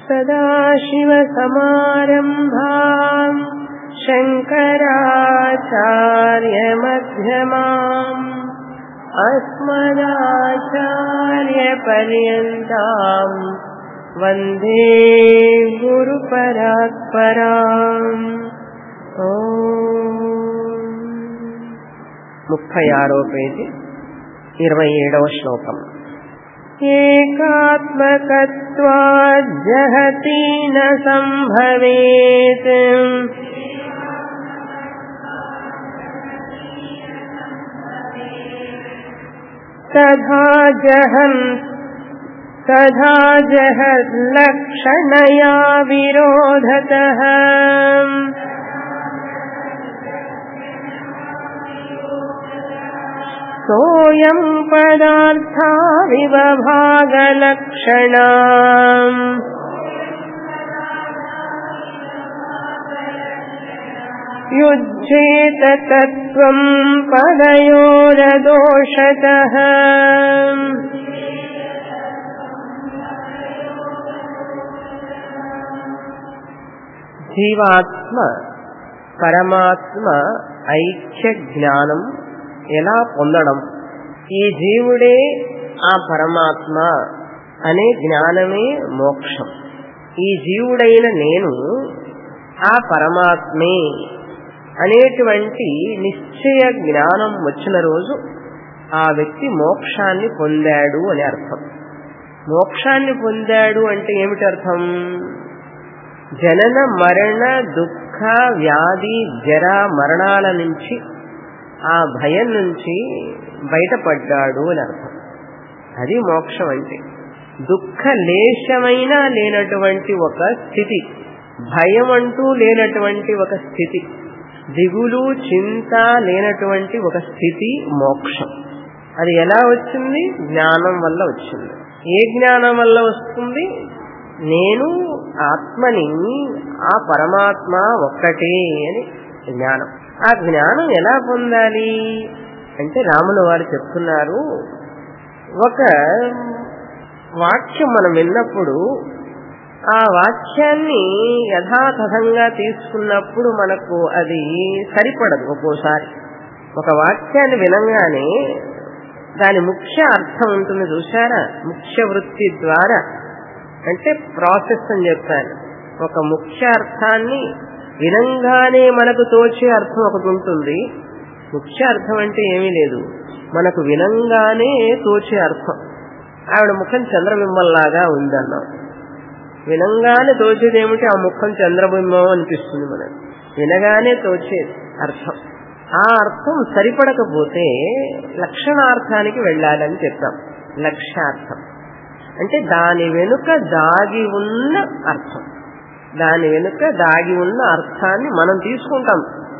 सदाशिवसमारम्भाम् शङ्कराचार्यमध्यमाम् अस्मदाचार्यपर्यन्ताम् वन्दे गुरुपरात्पराम् ముప్పై ఆరో పేజీ ఇరవై ఏడవ శ్లోకం ఏకాత్మకత్వాజ్జహతి న సంభవేత్ తథా జహన్ తథా జహల్లక్షణయా విరోధతః सोऽयं पदार्थाविव भागलक्षणा युज्येत तत्त्वं पदयोरदोषतः జీవాత్మ పరమాత్మ ఐక్య జ్ఞానం ఎలా పొందడం ఈ జీవుడే ఆ పరమాత్మ అనే జ్ఞానమే మోక్షం ఈ జీవుడైన నేను ఆ పరమాత్మే అనేటువంటి నిశ్చయ జ్ఞానం వచ్చిన రోజు ఆ వ్యక్తి మోక్షాన్ని పొందాడు అని అర్థం మోక్షాన్ని పొందాడు అంటే ఏమిటి అర్థం జనన మరణ దుఃఖ వ్యాధి జర మరణాల నుంచి ఆ భయం నుంచి బయటపడ్డాడు అని అర్థం అది మోక్షం అంటే దుఃఖ లేశమైనా లేనటువంటి ఒక స్థితి భయం అంటూ లేనటువంటి ఒక స్థితి దిగులు చింత లేనటువంటి ఒక స్థితి మోక్షం అది ఎలా వచ్చింది జ్ఞానం వల్ల వచ్చింది ఏ జ్ఞానం వల్ల వస్తుంది నేను ఆత్మని ఆ పరమాత్మ ఒక్కటే అని జ్ఞానం ఆ జ్ఞానం ఎలా పొందాలి అంటే రాముల వారు చెప్తున్నారు ఒక వాక్యం మనం విన్నప్పుడు ఆ వాక్యాన్ని యథాతథంగా తీసుకున్నప్పుడు మనకు అది సరిపడదు ఒక్కోసారి ఒక వాక్యాన్ని వినంగానే దాని ముఖ్య అర్థం ఉంటుంది చూసారా ముఖ్య వృత్తి ద్వారా అంటే ప్రాసెస్ అని చెప్పాను ఒక ముఖ్య అర్థాన్ని వినంగానే మనకు తోచే అర్థం ఒకటి ఉంటుంది ముఖ్య అర్థం అంటే ఏమీ లేదు మనకు వినంగానే తోచే అర్థం ఆవిడ ముఖం చంద్రబింబంలాగా ఉందన్నాం వినంగానే తోచేది ఏమిటి ఆ ముఖం చంద్రబింబం అనిపిస్తుంది మనకు వినగానే తోచేది అర్థం ఆ అర్థం సరిపడకపోతే లక్షణార్థానికి వెళ్ళాలని చెప్తాం లక్ష్యార్థం అంటే దాని వెనుక దాగి ఉన్న అర్థం దాని వెనుక దాగి ఉన్న అర్థాన్ని మనం తీసుకుంటాం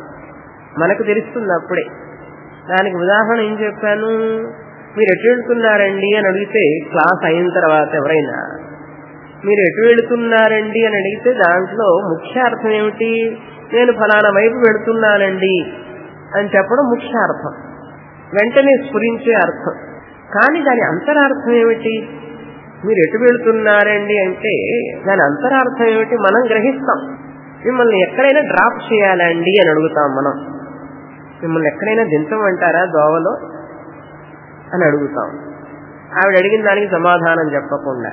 మనకు తెలుస్తుంది అప్పుడే దానికి ఉదాహరణ ఏం చెప్పాను మీరు ఎటు వెళ్తున్నారండి అని అడిగితే క్లాస్ అయిన తర్వాత ఎవరైనా మీరు ఎటు వెళుతున్నారండి అని అడిగితే దాంట్లో ముఖ్య అర్థం ఏమిటి నేను ఫలానా వైపు వెళుతున్నానండి అని చెప్పడం ముఖ్య అర్థం వెంటనే స్ఫురించే అర్థం కానీ దాని అంతరార్థం ఏమిటి మీరు ఎటు వెళుతున్నారండి అంటే దాని అంతరార్థం ఏమిటి మనం గ్రహిస్తాం మిమ్మల్ని ఎక్కడైనా డ్రాప్ చేయాలండి అని అడుగుతాం మనం మిమ్మల్ని ఎక్కడైనా దించమంటారా దోవలో అని అడుగుతాం ఆవిడ అడిగిన దానికి సమాధానం చెప్పకుండా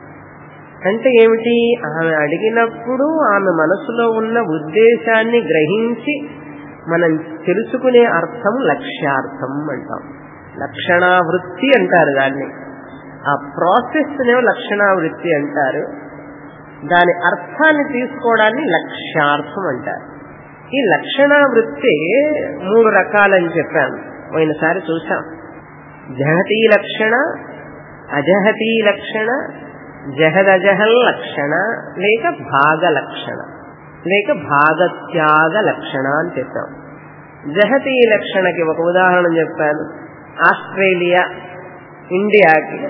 అంటే ఏమిటి ఆమె అడిగినప్పుడు ఆమె మనసులో ఉన్న ఉద్దేశాన్ని గ్రహించి మనం తెలుసుకునే అర్థం లక్ష్యార్థం అంటాం లక్షణావృత్తి అంటారు దాన్ని ఆ ప్రాసెస్ లక్షణావృత్తి అంటారు దాని అర్థాన్ని తీసుకోవడాన్ని లక్ష్యార్థం అంటారు ఈ లక్షణావృత్తి మూడు రకాలని చెప్పాను పోయినసారి చూసాం జహతీ లక్షణ అజహతీ లక్షణ జహదజహల్ లక్షణ లేక భాగ లక్షణ లేక భాగత్యాగ లక్షణ అని చెప్పాం జహతీ లక్షణకి ఒక ఉదాహరణ చెప్పాను ఆస్ట్రేలియా ఇండియాకి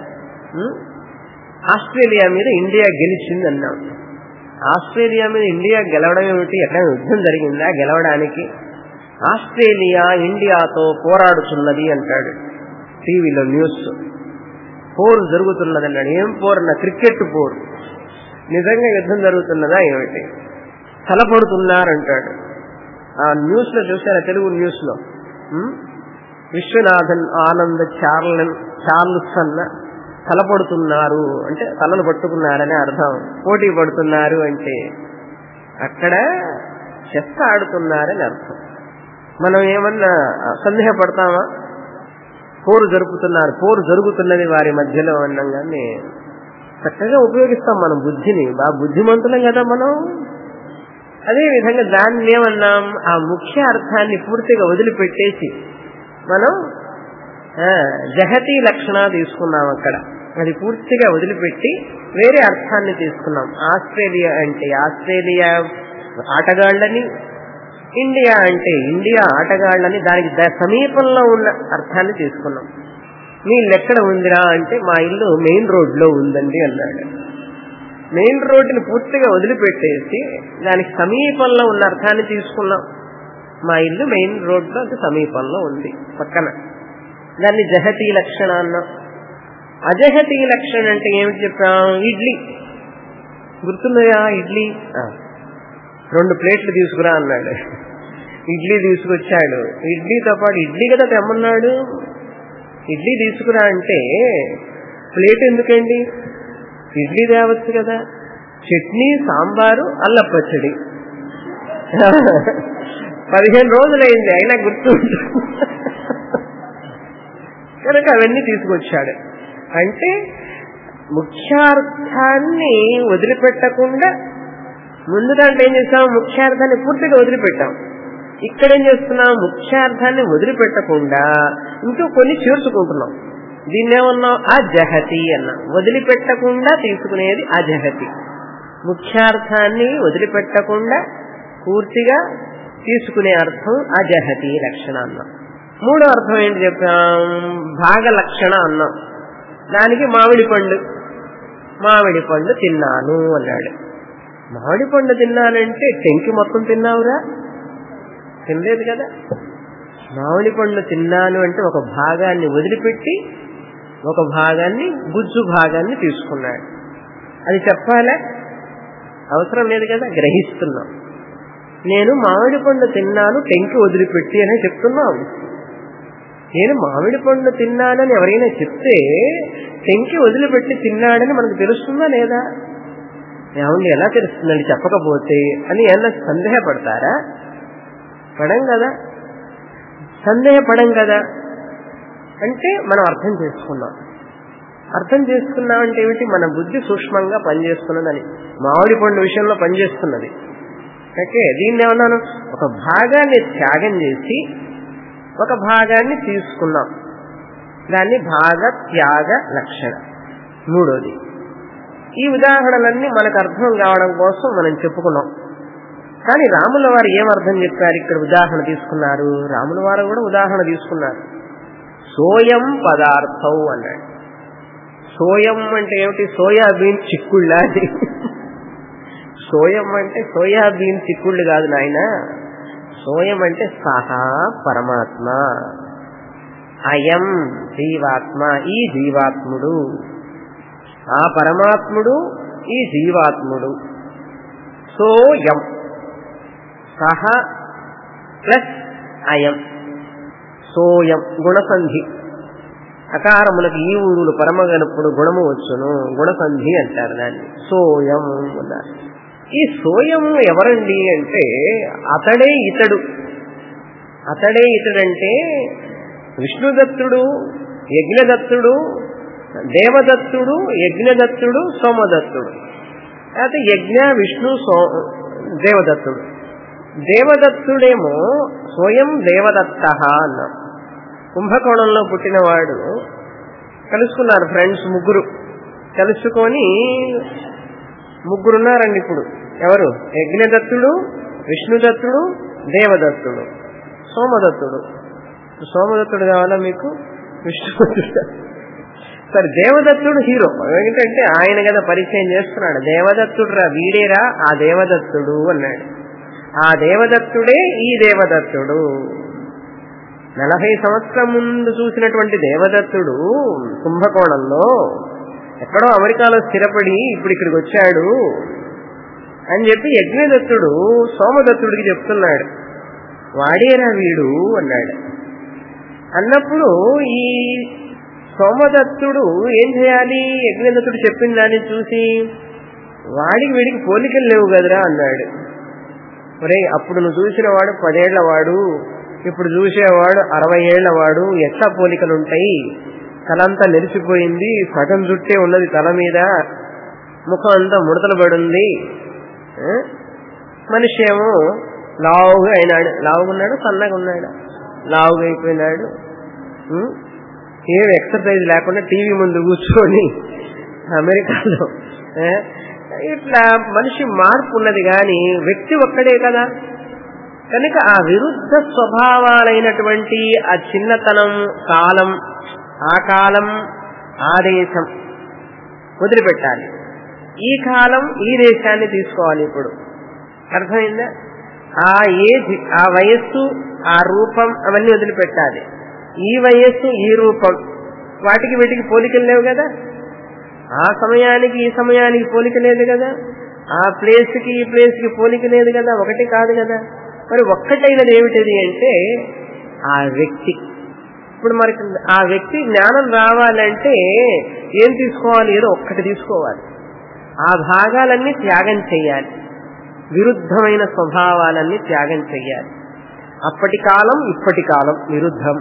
ఆస్ట్రేలియా మీద ఇండియా గెలిచింది అన్నాం ఆస్ట్రేలియా మీద ఇండియా గెలవడం ఏమిటి ఎక్కడ యుద్ధం జరిగిందా గెలవడానికి ఆస్ట్రేలియా ఇండియాతో పోరాడుతున్నది అంటాడు టీవీలో న్యూస్ పోరు జరుగుతున్నది అన్నాడు ఏం పోరు నా క్రికెట్ పోరు నిజంగా యుద్ధం జరుగుతున్నదా ఏమిటి తలపడుతున్నారంటాడు ఆ న్యూస్ లో చూసారా తెలుగు న్యూస్ లో ఉమ్? విశ్వనాథన్ ఆనంద్ చార్లన్ చార్ల్స్ అన్న తలపడుతున్నారు అంటే తలలు పట్టుకున్నారని అర్థం పోటీ పడుతున్నారు అంటే అక్కడ చెత్త ఆడుతున్నారని అర్థం మనం ఏమన్నా సందేహపడతామా పోరు జరుపుతున్నారు పోరు జరుగుతున్నది వారి మధ్యలో అన్నాం కానీ చక్కగా ఉపయోగిస్తాం మనం బుద్ధిని బాగా బుద్ధిమంతులం కదా మనం అదే విధంగా దాన్ని ఏమన్నాం ఆ ముఖ్య అర్థాన్ని పూర్తిగా వదిలిపెట్టేసి మనం ఆ, జహతి లక్షణ తీసుకున్నాం అక్కడ అది పూర్తిగా వదిలిపెట్టి వేరే అర్థాన్ని తీసుకున్నాం ఆస్ట్రేలియా అంటే ఆస్ట్రేలియా ఆటగాళ్ళని ఇండియా అంటే ఇండియా ఆటగాళ్ళని దానికి ద- సమీపంలో ఉన్న అర్థాన్ని తీసుకున్నాం మీ ఇల్లు ఎక్కడ ఉందిరా అంటే మా ఇల్లు మెయిన్ రోడ్ లో ఉందండి అన్నాడు మెయిన్ రోడ్డుని పూర్తిగా వదిలిపెట్టేసి దానికి సమీపంలో ఉన్న అర్థాన్ని తీసుకున్నాం మా ఇల్లు మెయిన్ రోడ్ లో సమీపంలో ఉంది పక్కన దాన్ని జహతి లక్షణ అన్నాం అజహతి లక్షణ అంటే ఏమిటి చెప్పాం ఇడ్లీ గుర్తున్నాయా ఇడ్లీ ఆ. రెండు ప్లేట్లు తీసుకురా అన్నాడు ఇడ్లీ తీసుకొచ్చాడు ఇడ్లీతో పాటు ఇడ్లీ కదా తెమ్మన్నాడు ఇడ్లీ తీసుకురా అంటే ప్లేట్ ఎందుకండి ఇడ్లీ తేవచ్చు కదా చట్నీ సాంబారు అల్ల పచ్చడి పదిహేను రోజులైంది అయినా గుర్తు కనుక అవన్నీ తీసుకొచ్చాడు అంటే ముఖ్యార్థాన్ని వదిలిపెట్టకుండా ముందు దాంట్లో ఏం చేస్తాం ముఖ్యార్థాన్ని పూర్తిగా వదిలిపెట్టాం ఇక్కడ ఏం చేస్తున్నాం ముఖ్యార్థాన్ని వదిలిపెట్టకుండా ఇంకో కొన్ని చేర్చుకుంటున్నాం దీన్ని ఏమన్నాం అజహతి అన్నాం వదిలిపెట్టకుండా తీసుకునేది అజహతి ముఖ్యార్థాన్ని వదిలిపెట్టకుండా పూర్తిగా తీసుకునే అర్థం అజహతి లక్షణ అన్నాం మూడో అర్థం ఏంటి చెప్పాం భాగ లక్షణ అన్నాం దానికి మామిడి పండు మామిడి పండు తిన్నాను అన్నాడు మామిడి పండు తిన్నానంటే టెంకి మొత్తం తిన్నావురా తినలేదు కదా మామిడి పండు తిన్నాను అంటే ఒక భాగాన్ని వదిలిపెట్టి ఒక భాగాన్ని గుజ్జు భాగాన్ని తీసుకున్నాడు అది చెప్పాలా అవసరం లేదు కదా గ్రహిస్తున్నాం నేను మామిడి పండు తిన్నాను టెంకి వదిలిపెట్టి అనే చెప్తున్నాం నేను మామిడి పండు తిన్నానని ఎవరైనా చెప్తే టెంకి వదిలిపెట్టి తిన్నాడని మనకు తెలుస్తుందా లేదా ఏమండి ఎలా తెలుస్తుందండి చెప్పకపోతే అని ఏమన్నా సందేహపడతారా పడం కదా సందేహపడం కదా అంటే మనం అర్థం చేసుకున్నాం అర్థం చేసుకున్నాం అంటే ఏమిటి మన బుద్ధి సూక్ష్మంగా పనిచేస్తున్నదని మామిడి పండు విషయంలో పనిచేస్తున్నది ఓకే దీన్ని ఏమన్నాను ఒక భాగాన్ని త్యాగం చేసి ఒక భాగాన్ని తీసుకున్నాం దాన్ని భాగ త్యాగ లక్షణ మూడోది ఈ ఉదాహరణలన్నీ మనకు అర్థం కావడం కోసం మనం చెప్పుకున్నాం కానీ రాముల వారు ఏం అర్థం చెప్పారు ఇక్కడ ఉదాహరణ తీసుకున్నారు రాముల వారు కూడా ఉదాహరణ తీసుకున్నారు సోయం పదార్థం అన్నాడు సోయం అంటే ఏమిటి సోయాబీన్ చిక్కుళ్ళ అది సోయం అంటే సోయాబీన్ చిక్కుళ్ళు కాదు నాయన సోయం అంటే సహా పరమాత్మ అయం జీవాత్మ ఈ జీవాత్ముడు ఆ పరమాత్ముడు ఈ జీవాత్ముడు సోయం సహ ప్లస్ అయం సోయం గుణసంధి అకారములకు ఈ ఊరులు పరమగనుప్పుడు గుణము వచ్చును గుణసంధి అంటారు దాన్ని సోయం అన్నారు ఈ సోయం ఎవరండి అంటే అతడే ఇతడు అతడే ఇతడంటే విష్ణుదత్తుడు యజ్ఞదత్తుడు దేవదత్తుడు యజ్ఞదత్తుడు సోమదత్తుడు అయితే యజ్ఞ విష్ణు సో దేవదత్తుడు దేవదత్తుడేమో స్వయం దేవదత్త అన్నాం కుంభకోణంలో పుట్టినవాడు కలుసుకున్నారు ఫ్రెండ్స్ ముగ్గురు కలుసుకొని ముగ్గురున్నారండి ఇప్పుడు ఎవరు యజ్ఞదత్తుడు విష్ణుదత్తుడు దేవదత్తుడు సోమదత్తుడు సోమదత్తుడు కావాలా మీకు విష్ణుదత్తుడు సరే దేవదత్తుడు హీరో ఏంటంటే ఆయన కదా పరిచయం చేస్తున్నాడు దేవదత్తుడు రా వీడేరా ఆ దేవదత్తుడు అన్నాడు ఆ దేవదత్తుడే ఈ దేవదత్తుడు నలభై సంవత్సరం ముందు చూసినటువంటి దేవదత్తుడు కుంభకోణంలో ఎక్కడో అమెరికాలో స్థిరపడి ఇప్పుడు ఇక్కడికి వచ్చాడు అని చెప్పి యజ్ఞదత్తుడు సోమదత్తుడికి చెప్తున్నాడు వాడేరా వీడు అన్నాడు అన్నప్పుడు ఈ సోమదత్తుడు ఏం చేయాలి యజ్ఞదత్తుడు చెప్పిన దాన్ని చూసి వాడికి వీడికి పోలికలు లేవు కదరా అన్నాడు ఒరే అప్పుడు నువ్వు చూసిన వాడు పదేళ్ల వాడు ఇప్పుడు చూసేవాడు అరవై ఏళ్ల వాడు ఎట్లా పోలికలు ఉంటాయి తలంతా నెరిసిపోయింది సగం జుట్టే ఉన్నది తల మీద ముఖం అంతా ముడతలు పడుంది ఆ? మనిషి ఏమో లావుగా అయినాడు లావుగా ఉన్నాడు సన్నగా ఉన్నాడు లావుగా అయిపోయినాడు ఉం? ఏం ఎక్సర్సైజ్ లేకుండా టీవీ ముందు కూర్చొని అమెరికాలో ఆ? ఇట్లా మనిషి మార్పు ఉన్నది కానీ వ్యక్తి ఒక్కడే కదా కనుక ఆ విరుద్ధ స్వభావాలైనటువంటి ఆ చిన్నతనం కాలం ఆ కాలం ఆ దేశం వదిలిపెట్టాలి ఈ కాలం ఈ దేశాన్ని తీసుకోవాలి ఇప్పుడు అర్థమైందా ఆ ఏజ్ ఆ వయస్సు ఆ రూపం అవన్నీ వదిలిపెట్టాలి ఈ వయస్సు ఈ రూపం వాటికి వీటికి పోలికలు లేవు కదా ఆ సమయానికి ఈ సమయానికి పోలిక లేదు కదా ఆ ప్లేస్ కి ఈ ప్లేస్ కి పోలిక లేదు కదా ఒకటి కాదు కదా మరి ఒక్కటైనది ఏమిటిది అంటే ఆ వ్యక్తి ఇప్పుడు మరి ఆ వ్యక్తి జ్ఞానం రావాలంటే ఏం తీసుకోవాలి ఏదో ఒక్కటి తీసుకోవాలి ఆ భాగాలన్నీ త్యాగం చేయాలి విరుద్ధమైన స్వభావాలన్నీ త్యాగం చెయ్యాలి అప్పటి కాలం ఇప్పటి కాలం విరుద్ధం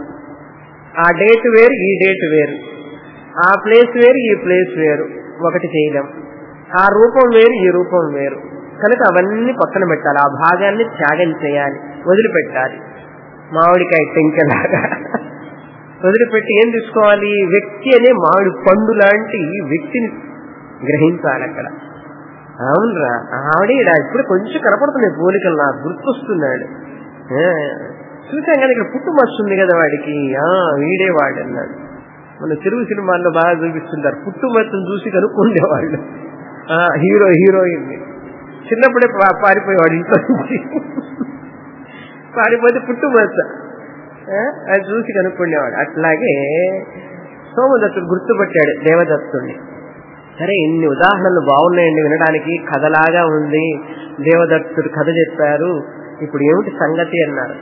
ఆ డేట్ వేరు ఈ డేట్ వేరు ఆ ప్లేస్ వేరు ఈ ప్లేస్ వేరు ఒకటి చేయలేం ఆ రూపం వేరు ఈ రూపం వేరు కనుక అవన్నీ పక్కన పెట్టాలి ఆ భాగాన్ని త్యాగం చేయాలి వదిలిపెట్టాలి మామిడికాయ టెంకలాగా వదిలిపెట్టి ఏం తీసుకోవాలి వ్యక్తి అనే మామిడి పండు లాంటి వ్యక్తిని గ్రహించాలి అక్కడ అవునరా ఆవిడ ఇప్పుడు కొంచెం కనపడుతున్నాయి పోలికలు నాకు గుర్తొస్తున్నాడు ఆ, చూసాం కదా ఇక్కడ పుట్టు మస్తుంది కదా వాడికి ఆ వీడే వాడు అన్నాడు మన తెలుగు సినిమాల్లో బాగా చూపిస్తుంటారు పుట్టు మచ్చను చూసి కనుక్కుండేవాళ్ళు ఆ, హీరో హీరోయిన్ చిన్నప్పుడే పా- పారిపోయేవాడు ఇంట్లో నుంచి పారిపోతే పుట్టు మచ్చ ఆ, అది చూసి కనుక్కుండేవాడు అట్లాగే సోమదత్తుడు గుర్తుపట్టాడు దేవదత్తుడిని సరే ఇన్ని ఉదాహరణలు బాగున్నాయండి వినడానికి కథలాగా ఉంది దేవదత్తుడు కథ చెప్పారు ఇప్పుడు ఏమిటి సంగతి అన్నారు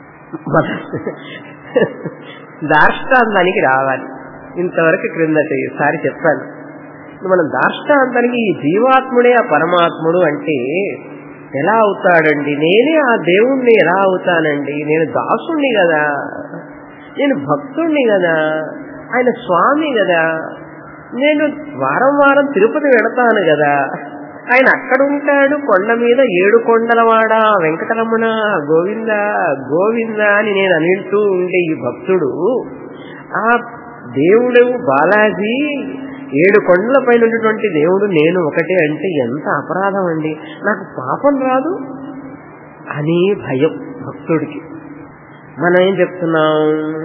దార్ష్టాంతానికి రావాలి ఇంతవరకు క్రిందట ఈసారి చెప్పాను ఇప్పుడు మనం దార్ష్టాంతానికి ఈ జీవాత్ముడే ఆ పరమాత్ముడు అంటే ఎలా అవుతాడండి నేనే ఆ దేవుణ్ణి ఎలా అవుతానండి నేను దాసుణ్ణి కదా నేను భక్తుణ్ణి కదా ఆయన స్వామి కదా నేను వారం వారం తిరుపతి వెళతాను కదా ఆయన అక్కడ ఉంటాడు కొండ మీద ఏడు కొండలవాడ వెంకటరమణ గోవింద గోవింద అని నేను అనింటూ ఉండే ఈ భక్తుడు ఆ దేవుడు బాలాజీ ఏడు కొండల పైన ఉన్నటువంటి దేవుడు నేను ఒకటే అంటే ఎంత అపరాధం అండి నాకు పాపం రాదు అని భయం భక్తుడికి మనం ఏం చెప్తున్నాం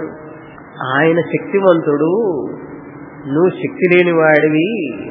ఆయన శక్తివంతుడు నువ్వు శక్తి లేని వాడివి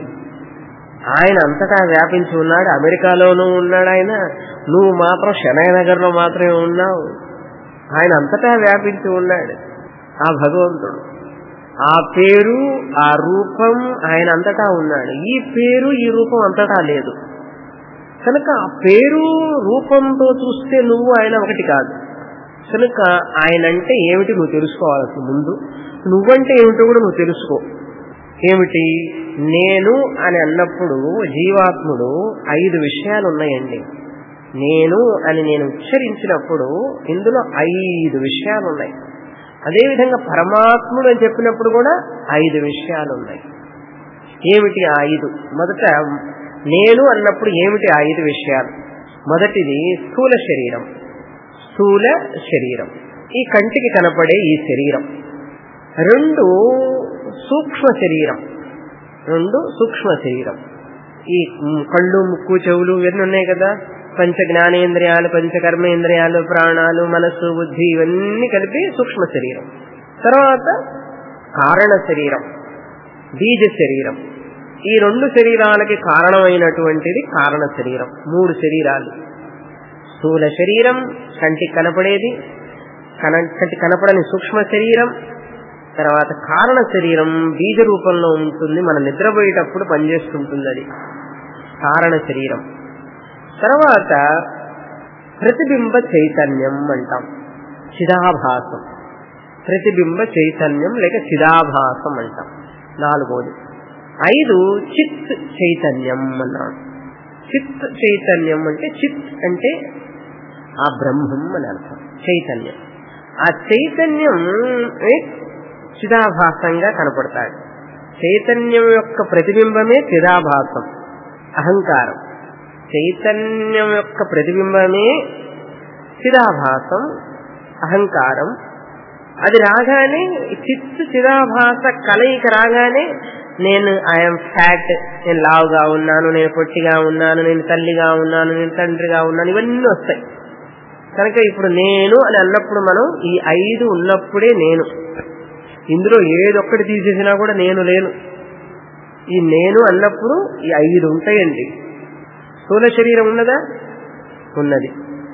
ఆయన అంతటా వ్యాపించి ఉన్నాడు అమెరికాలోనూ ఉన్నాడు ఆయన నువ్వు మాత్రం శనయనగర్లో మాత్రమే ఉన్నావు ఆయన అంతటా వ్యాపించి ఉన్నాడు ఆ భగవంతుడు ఆ పేరు ఆ రూపం ఆయన అంతటా ఉన్నాడు ఈ పేరు ఈ రూపం అంతటా లేదు కనుక ఆ పేరు రూపంతో చూస్తే నువ్వు ఆయన ఒకటి కాదు కనుక ఆయన అంటే ఏమిటి నువ్వు తెలుసుకోవాల్సి ముందు నువ్వంటే ఏమిటో కూడా నువ్వు తెలుసుకో ఏమిటి నేను అని అన్నప్పుడు జీవాత్ముడు ఐదు విషయాలు ఉన్నాయండి నేను అని నేను ఉచ్చరించినప్పుడు ఇందులో ఐదు విషయాలు ఉన్నాయి అదేవిధంగా పరమాత్ముడు అని చెప్పినప్పుడు కూడా ఐదు విషయాలు ఉన్నాయి ఏమిటి ఆ ఐదు మొదట నేను అన్నప్పుడు ఏమిటి ఆ ఐదు విషయాలు మొదటిది స్థూల శరీరం స్థూల శరీరం ఈ కంటికి కనపడే ఈ శరీరం రెండు సూక్ష్మ శరీరం రెండు సూక్ష్మ శరీరం ఈ మ్, కళ్ళు ముక్కు చెవులు ఇవన్నీ ఉన్నాయి కదా పంచ జ్ఞానేంద్రియాలు పంచ కర్మేంద్రియాలు ప్రాణాలు మనస్సు బుద్ధి ఇవన్నీ కలిపి సూక్ష్మ శరీరం తర్వాత కారణ శరీరం బీజ శరీరం ఈ రెండు శరీరాలకి కారణమైనటువంటిది కారణ శరీరం మూడు శరీరాలు స్థూల శరీరం కంటికి కనపడేది కన కంటి కనపడని సూక్ష్మ శరీరం తర్వాత కారణ శరీరం బీజ రూపంలో ఉంటుంది మన నిద్రపోయేటప్పుడు పనిచేస్తుంటుంది అది కారణ శరీరం తర్వాత ప్రతిబింబ చైతన్యం అంటాం చిదాభాసం ప్రతిబింబ చైతన్యం లేక చిదాభాసం అంటాం నాలుగోది ఐదు చిత్ చైతన్యం అన్నాం చిత్ చైతన్యం అంటే చిత్ అంటే ఆ బ్రహ్మం అని అర్థం చైతన్యం ఆ చైతన్యం చిదాభాసంగా కనపడతాడు చైతన్యం యొక్క ప్రతిబింబమే చిదాభాసం అహంకారం చైతన్యం యొక్క ప్రతిబింబమే చిదాభాసం అహంకారం అది రాగానే చిత్తు చిదాభాస కలయిక రాగానే నేను ఐఎమ్ ఫ్యాట్ నేను లావుగా ఉన్నాను నేను పొట్టిగా ఉన్నాను నేను తల్లిగా ఉన్నాను నేను తండ్రిగా ఉన్నాను ఇవన్నీ వస్తాయి కనుక ఇప్పుడు నేను అని అన్నప్పుడు మనం ఈ ఐదు ఉన్నప్పుడే నేను ఇందులో ఏదొక్కటి తీసేసినా కూడా నేను లేను ఈ నేను అన్నప్పుడు ఈ ఐదు ఉంటాయండి స్థూల శరీరం ఉన్నదా ఉన్నది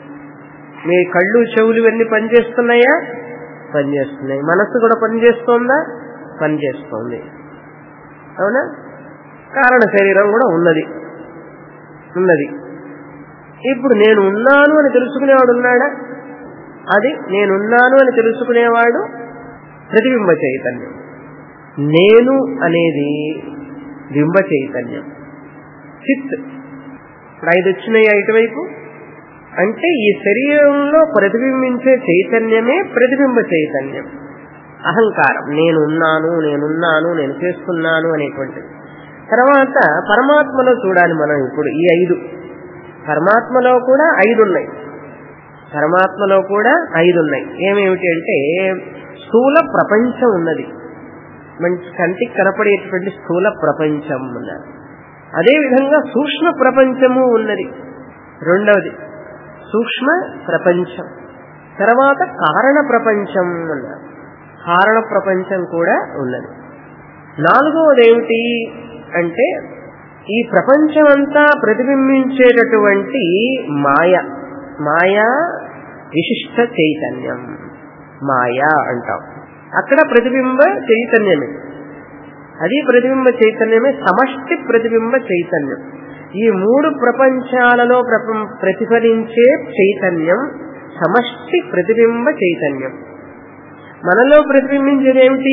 మీ కళ్ళు చెవులు ఇవన్నీ పనిచేస్తున్నాయా పనిచేస్తున్నాయి మనస్సు కూడా పనిచేస్తోందా పనిచేస్తోంది అవునా కారణ శరీరం కూడా ఉన్నది ఉన్నది ఇప్పుడు నేను ఉన్నాను అని తెలుసుకునేవాడు ఉన్నాడా అది నేనున్నాను అని తెలుసుకునేవాడు ప్రతిబింబ చైతన్యం నేను అనేది బింబ చైతన్యం చిత్ ఇప్పుడు ఐదు వచ్చినాయి ఇటువైపు అంటే ఈ శరీరంలో ప్రతిబింబించే చైతన్యమే ప్రతిబింబ చైతన్యం అహంకారం నేనున్నాను నేనున్నాను నేను చేస్తున్నాను అనేటువంటిది తర్వాత పరమాత్మలో చూడాలి మనం ఇప్పుడు ఈ ఐదు పరమాత్మలో కూడా ఐదు ఉన్నాయి పరమాత్మలో కూడా ఐదు ఉన్నాయి ఏమేమిటి అంటే స్థూల ప్రపంచం ఉన్నది మంచి కంటికి కనపడేటువంటి స్థూల ప్రపంచం ఉన్నది అదేవిధంగా సూక్ష్మ ప్రపంచము ఉన్నది రెండవది సూక్ష్మ ప్రపంచం తర్వాత కారణ ప్రపంచం అన్నారు కారణ ప్రపంచం కూడా ఉన్నది నాలుగవది ఏమిటి అంటే ఈ ప్రపంచం అంతా ప్రతిబింబించేటటువంటి మాయ మాయా విశిష్ట చైతన్యం మాయా అంటాం అక్కడ ప్రతిబింబ చైతన్యమే అది ప్రతిబింబ చైతన్యమే సమష్టి ప్రతిబింబ చైతన్యం ఈ మూడు ప్రపంచాలలో ప్రతిఫలించే చైతన్యం సమష్టి ప్రతిబింబ చైతన్యం మనలో ప్రతిబింబించేది ఏమిటి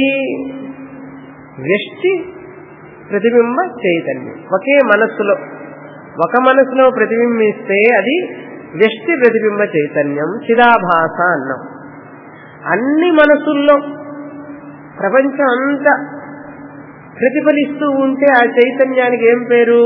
వ్యష్టి ప్రతిబింబ చైతన్యం ఒకే మనస్సులో ఒక మనసులో ప్రతిబింబిస్తే అది వ్యష్టి ప్రతిబింబ చైతన్యం చిదాభాస అన్నాం అన్ని మనసుల్లో ప్రపంచం అంతా ప్రతిఫలిస్తూ ఉంటే ఆ చైతన్యానికి ఏం పేరు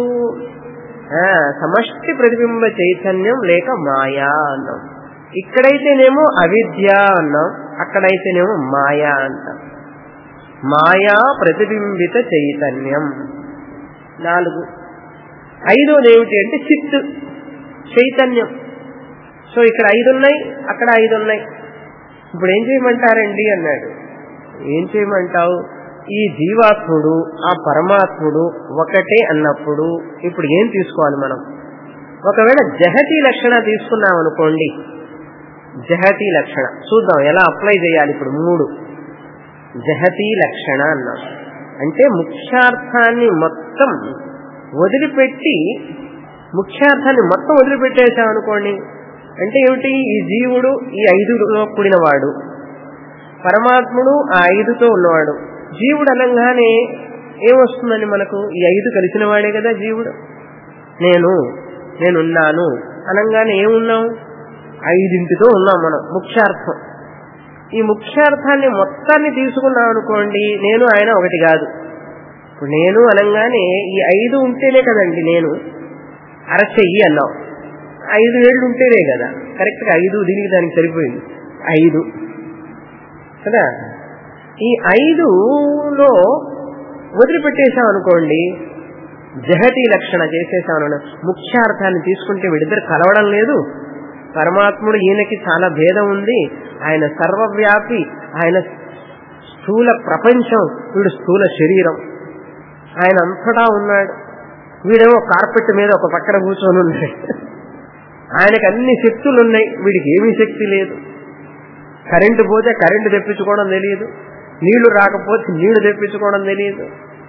సమష్టి ప్రతిబింబ చైతన్యం లేక మాయా అన్నాం ఇక్కడైతేనేమో అవిద్య అన్నాం అక్కడైతేనేమో మాయా అంటాం మాయా ప్రతిబింబిత చైతన్యం నాలుగు ఐదోది ఏమిటి అంటే చిత్తు చైతన్యం సో ఇక్కడ ఐదు ఉన్నాయి అక్కడ ఐదు ఉన్నాయి ఇప్పుడు ఏం చేయమంటారండి అన్నాడు ఏం చేయమంటావు ఈ జీవాత్ముడు ఆ పరమాత్ముడు ఒకటే అన్నప్పుడు ఇప్పుడు ఏం తీసుకోవాలి మనం ఒకవేళ జహతి లక్షణ తీసుకున్నాం అనుకోండి జహతి లక్షణ చూద్దాం ఎలా అప్లై చేయాలి ఇప్పుడు మూడు జహతి లక్షణ అన్నాం అంటే ముఖ్యార్థాన్ని మొత్తం వదిలిపెట్టి ముఖ్యార్థాన్ని మొత్తం వదిలిపెట్టేశాం అనుకోండి అంటే ఏమిటి ఈ జీవుడు ఈ ఐదులో కూడినవాడు పరమాత్ముడు ఆ ఐదుతో ఉన్నవాడు జీవుడు అనగానే ఏమొస్తుందని మనకు ఈ ఐదు కలిసిన వాడే కదా జీవుడు నేను నేనున్నాను అనగానే ఏమున్నాం ఐదింటితో ఉన్నాం మనం ముఖ్యార్థం ఈ ముఖ్యార్థాన్ని మొత్తాన్ని తీసుకున్నాం అనుకోండి నేను ఆయన ఒకటి కాదు ఇప్పుడు నేను అనగానే ఈ ఐదు ఉంటేనే కదండి నేను అరచెయ్యి అన్నాం ఐదు ఏళ్ళు ఉంటేనే కదా కరెక్ట్గా ఐదు దీనికి దానికి సరిపోయింది ఐదు కదా ఈ ఐదులో వదిలిపెట్టేశాం అనుకోండి జహతి లక్షణ చేసేసాను ముఖ్యార్థాన్ని తీసుకుంటే వీడిద్దరు కలవడం లేదు పరమాత్ముడు ఈయనకి చాలా భేదం ఉంది ఆయన సర్వవ్యాపి ఆయన స్థూల ప్రపంచం వీడు స్థూల శరీరం ఆయన అంతటా ఉన్నాడు వీడేమో కార్పెట్ మీద ఒక పక్కన కూర్చొని ఉన్నాడు ఆయనకు అన్ని శక్తులు ఉన్నాయి వీడికి ఏమీ శక్తి లేదు కరెంటు పోతే కరెంటు తెప్పించుకోవడం తెలియదు నీళ్లు రాకపోతే నీళ్లు తెప్పించుకోవడం తెలియదు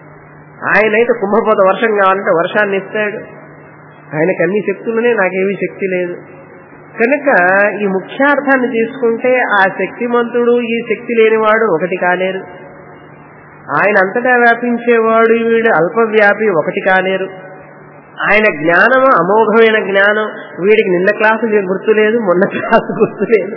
ఆయనైతే కుంభపోత వర్షం కావాలంటే వర్షాన్ని ఇస్తాడు ఆయనకి అన్ని శక్తులనే నాకేమీ శక్తి లేదు కనుక ఈ ముఖ్యార్థాన్ని తీసుకుంటే ఆ శక్తిమంతుడు ఈ శక్తి లేనివాడు ఒకటి కాలేరు ఆయన అంతటా వ్యాపించేవాడు వీడు అల్పవ్యాపి ఒకటి కాలేరు ఆయన జ్ఞానం అమోఘమైన జ్ఞానం వీడికి నిన్న క్లాసు గుర్తులేదు మొన్న క్లాసు గుర్తులేదు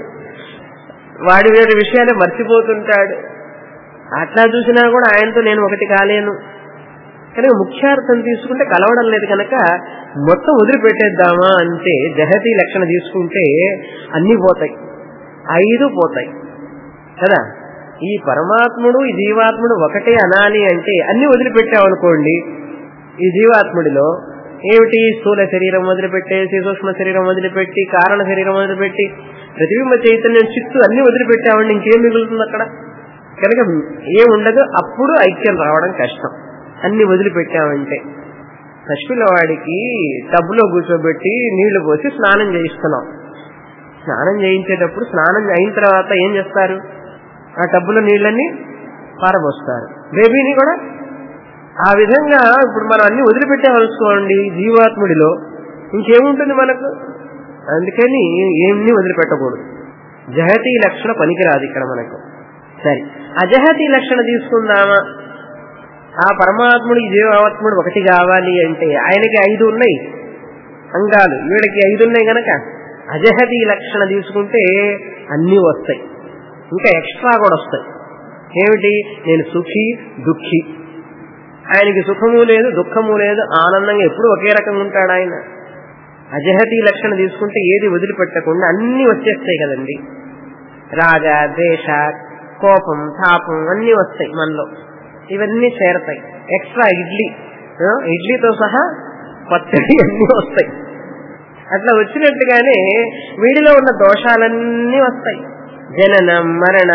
వాడి వేడి విషయాన్ని మర్చిపోతుంటాడు అట్లా చూసినా కూడా ఆయనతో నేను ఒకటి కాలేను కనుక ముఖ్యార్థం తీసుకుంటే కలవడం లేదు కనుక మొత్తం వదిలిపెట్టేద్దామా అంటే జహతి లక్షణ తీసుకుంటే అన్ని పోతాయి ఐదు పోతాయి కదా ఈ పరమాత్ముడు ఈ జీవాత్ముడు ఒకటే అనాలి అంటే అన్ని వదిలిపెట్టామనుకోండి ఈ జీవాత్ముడిలో ఏమిటి స్థూల శరీరం వదిలిపెట్టేసి సూక్ష్మ శరీరం వదిలిపెట్టి కారణ శరీరం వదిలిపెట్టి ప్రతిబింబ చైతన్యం చిత్తు అన్ని వదిలిపెట్టామండి ఇంకేం మిగులుతుంది అక్కడ కనుక ఏముండదు అప్పుడు ఐక్యం రావడం కష్టం అన్ని వదిలిపెట్టామంటే పసిపిల్లవాడికి టబ్బులో కూర్చోబెట్టి నీళ్లు పోసి స్నానం చేయిస్తున్నాం స్నానం చేయించేటప్పుడు స్నానం అయిన తర్వాత ఏం చేస్తారు ఆ టబ్బులో నీళ్ళని పారబోస్తారు బేబీని కూడా ఆ విధంగా ఇప్పుడు మనం అన్ని వదిలిపెట్టేవలసుకోండి జీవాత్ముడిలో ఇంకేముంటుంది మనకు అందుకని ఏమీ వదిలిపెట్టకూడదు జహతి లక్షణ పనికిరాదు ఇక్కడ మనకు సరే అజహతి లక్షణ తీసుకుందామా ఆ పరమాత్ముడు ఈ జీవాత్ముడు ఒకటి కావాలి అంటే ఆయనకి ఐదు ఉన్నాయి అంగాలు వీడికి ఐదు ఉన్నాయి గనక అజహతి లక్షణ తీసుకుంటే అన్నీ వస్తాయి ఇంకా ఎక్స్ట్రా కూడా వస్తాయి ఏమిటి నేను సుఖి దుఃఖి ఆయనకి సుఖము లేదు దుఃఖము లేదు ఆనందంగా ఎప్పుడు ఒకే రకంగా ఉంటాడు ఆయన అజహతి లక్షణ తీసుకుంటే ఏది వదిలిపెట్టకుండా అన్ని వచ్చేస్తాయి కదండి రాగ ద్వేష కోపం తాపం అన్ని వస్తాయి మనలో ఇవన్నీ చేరతాయి ఎక్స్ట్రా ఇడ్లీ ఆ, ఇడ్లీతో సహా పచ్చడి అన్నీ వస్తాయి అట్లా వచ్చినట్టుగానే వీడిలో ఉన్న దోషాలన్నీ వస్తాయి జననం మరణ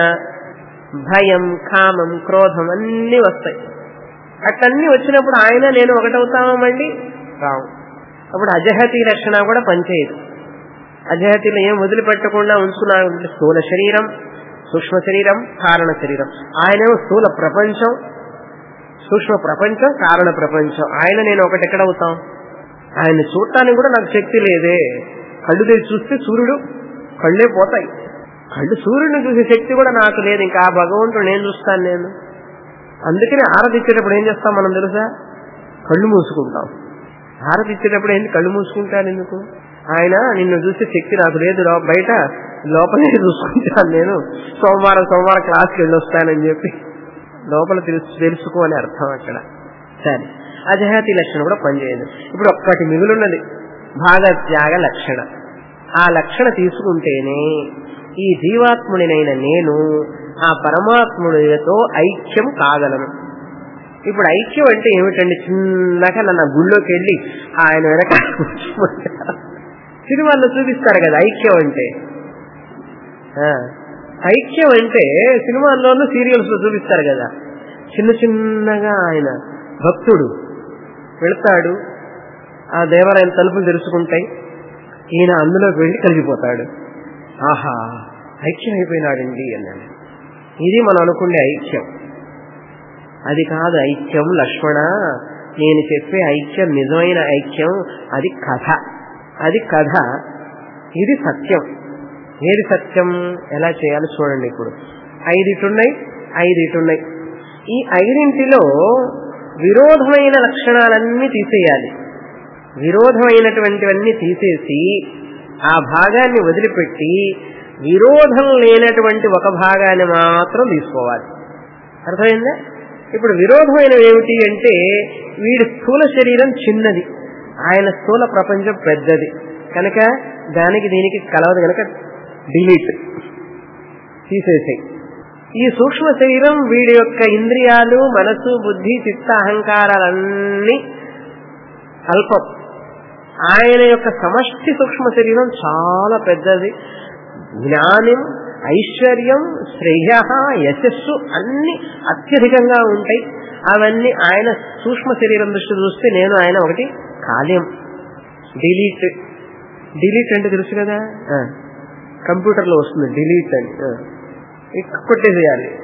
భయం కామం క్రోధం అన్నీ వస్తాయి అట్లన్నీ వచ్చినప్పుడు ఆయన నేను ఒకటవుతామా మళ్ళీ రావు అప్పుడు అజహతి లక్షణ కూడా పనిచేయదు అజహతిలో ఏం వదిలిపెట్టకుండా ఉంచుకున్నాడు స్థూల శరీరం సూక్ష్మ శరీరం కారణ శరీరం ఆయనేమో స్థూల ప్రపంచం సూక్ష్మ ప్రపంచం కారణ ప్రపంచం ఆయన నేను ఒకటి ఎక్కడవుతాం ఆయన చూడటానికి కూడా నాకు శక్తి లేదే కళ్ళు తెరిచి చూస్తే సూర్యుడు కళ్ళే పోతాయి కళ్ళు సూర్యుడిని చూసే శక్తి కూడా నాకు లేదు ఇంకా ఆ భగవంతుడు నేను చూస్తాను నేను అందుకని ఆరతి ఇచ్చేటప్పుడు ఏం చేస్తాం మనం తెలుసా కళ్ళు మూసుకుంటాం హారతి ఇచ్చేటప్పుడు ఏంటి కళ్ళు మూసుకుంటాను ఎందుకు ఆయన నిన్ను చూసే శక్తి నాకు లేదు లో- బయట లోపలే చూసుకుంటాను నేను సోమవారం సోమవారం క్లాస్కి వెళ్ళొస్తానని చెప్పి లోపల తెలుసు తెలుసుకో అని అర్థం అక్కడ సరే అజహాతి లక్షణం కూడా పనిచేయదు ఇప్పుడు ఒక్కటి మిగులున్నది భాగత్యాగ లక్షణ ఆ లక్షణ తీసుకుంటేనే ఈ జీవాత్ముడినైన నేను ఆ పరమాత్ముడితో ఐక్యం కాగలను ఇప్పుడు ఐక్యం అంటే ఏమిటండి చిన్నగా నన్ను ఆ గుళ్ళోకి వెళ్ళి ఆయన వెనక కూర్చోమంటారు. సినిమాల్లో చూపిస్తారు కదా ఐక్యం అంటే ఆ, ఐక్యం అంటే సినిమాల్లోనూ సీరియల్స్ లో చూపిస్తారు కదా చిన్న చిన్నగా ఆయన భక్తుడు వెళ్తాడు ఆ దేవాలయం తలుపులు తెరుచుకుంటాయి ఈయన అందులోకి వెళ్ళి కలిగిపోతాడు ఆహా ఐక్యం అయిపోయినాడండి అన్నాడు ఇది మనం అనుకునే ఐక్యం అది కాదు ఐక్యం లక్ష్మణ నేను చెప్పే ఐక్యం నిజమైన ఐక్యం అది కథ అది కథ ఇది సత్యం ఏది సత్యం ఎలా చేయాలో చూడండి ఇప్పుడు ఐదు ఇటున్నాయి ఐదు ఇటున్నాయి ఈ ఐదింటిలో విరోధమైన లక్షణాలన్నీ తీసేయాలి విరోధమైనటువంటివన్నీ తీసేసి ఆ భాగాన్ని వదిలిపెట్టి విరోధం లేనటువంటి ఒక భాగాన్ని మాత్రం తీసుకోవాలి అర్థమైందా ఇప్పుడు విరోధమైనవి ఏమిటి అంటే వీడి స్థూల శరీరం చిన్నది ఆయన స్థూల ప్రపంచం పెద్దది కనుక దానికి దీనికి కలవదు కనుక డిలీట్ తీసేసాయి ఈ సూక్ష్మ శరీరం వీడి యొక్క ఇంద్రియాలు మనసు బుద్ధి చిత్త అహంకారాలన్నీ అల్పం ఆయన యొక్క సమష్టి సూక్ష్మ శరీరం చాలా పెద్దది జ్ఞానం ఐశ్వర్యం శ్రేయ యశస్సు అన్ని అత్యధికంగా ఉంటాయి అవన్నీ ఆయన సూక్ష్మ శరీరం దృష్టి చూస్తే నేను ఆయన ఒకటి కాలేం డిలీట్ డిలీట్ అంటే తెలుసు కదా కంప్యూటర్లో వస్తుంది డిలీట్ అని ఆ. ఇక కొట్టేసేయాలి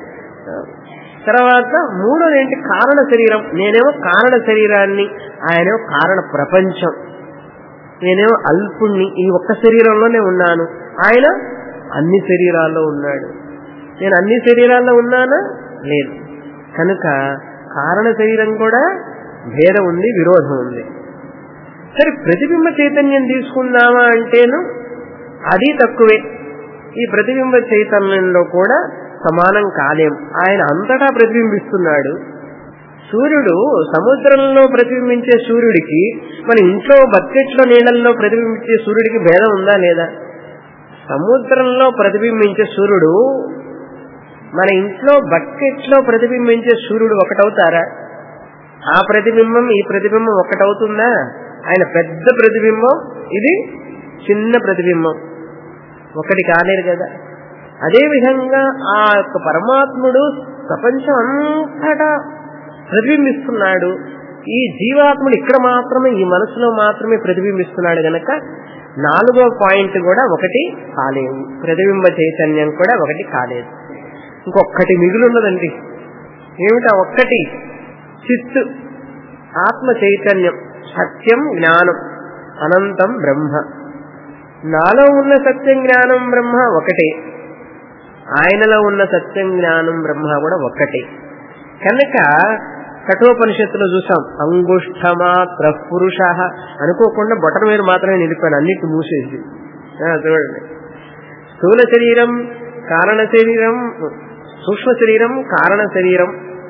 తర్వాత మూడోది ఏంటి కారణ శరీరం నేనేమో కారణ శరీరాన్ని ఆయనేమో కారణ ప్రపంచం నేనేమో అల్పుణ్ణి ఈ ఒక్క శరీరంలోనే ఉన్నాను ఆయన అన్ని శరీరాల్లో ఉన్నాడు నేను అన్ని శరీరాల్లో ఉన్నానా లేదు కనుక కారణ శరీరం కూడా భేదం ఉంది విరోధం ఉంది సరే ప్రతిబింబ చైతన్యం తీసుకుందామా అంటేను అది తక్కువే ఈ ప్రతిబింబ చైతన్యంలో కూడా సమానం కాలేం ఆయన అంతటా ప్రతిబింబిస్తున్నాడు సూర్యుడు సముద్రంలో ప్రతిబింబించే సూర్యుడికి మన ఇంట్లో బకెట్లో నీళ్ళల్లో ప్రతిబింబించే సూర్యుడికి భేదం ఉందా లేదా సముద్రంలో ప్రతిబింబించే సూర్యుడు మన ఇంట్లో బకెట్లో ప్రతిబింబించే సూర్యుడు ఒకటవుతారా ఆ ప్రతిబింబం ఈ ప్రతిబింబం ఒకటవుతుందా ఆయన పెద్ద ప్రతిబింబం ఇది చిన్న ప్రతిబింబం ఒకటి కాలేరు కదా అదే విధంగా ఆ యొక్క పరమాత్ముడు ప్రపంచం అంతటా ప్రతిబింబిస్తున్నాడు ఈ జీవాత్ముడు ఇక్కడ మాత్రమే ఈ మనసులో మాత్రమే ప్రతిబింబిస్తున్నాడు గనక నాలుగో పాయింట్ కూడా ఒకటి కాలేదు ప్రతిబింబ చైతన్యం కూడా ఒకటి కాలేదు ఇంకొక్కటి మిగులున్నదండి ఏమిటా ఒక్కటి చిత్తు ఆత్మ చైతన్యం సత్యం జ్ఞానం అనంతం బ్రహ్మ నాలో ఉన్న సత్యం జ్ఞానం బ్రహ్మ ఒకటే ఆయనలో ఉన్న సత్యం జ్ఞానం బ్రహ్మ కూడా ఒక్కటే కనుక కఠోపనిషత్తులో చూసాం అంగుష్ఠమాత్ర పురుష అనుకోకుండా బొటన మీద మాత్రమే నిలిపాను అన్నిటి మూసేసి చూడండి స్థూల శరీరం కారణ శరీరం సూక్ష్మ శరీరం కారణ శరీరం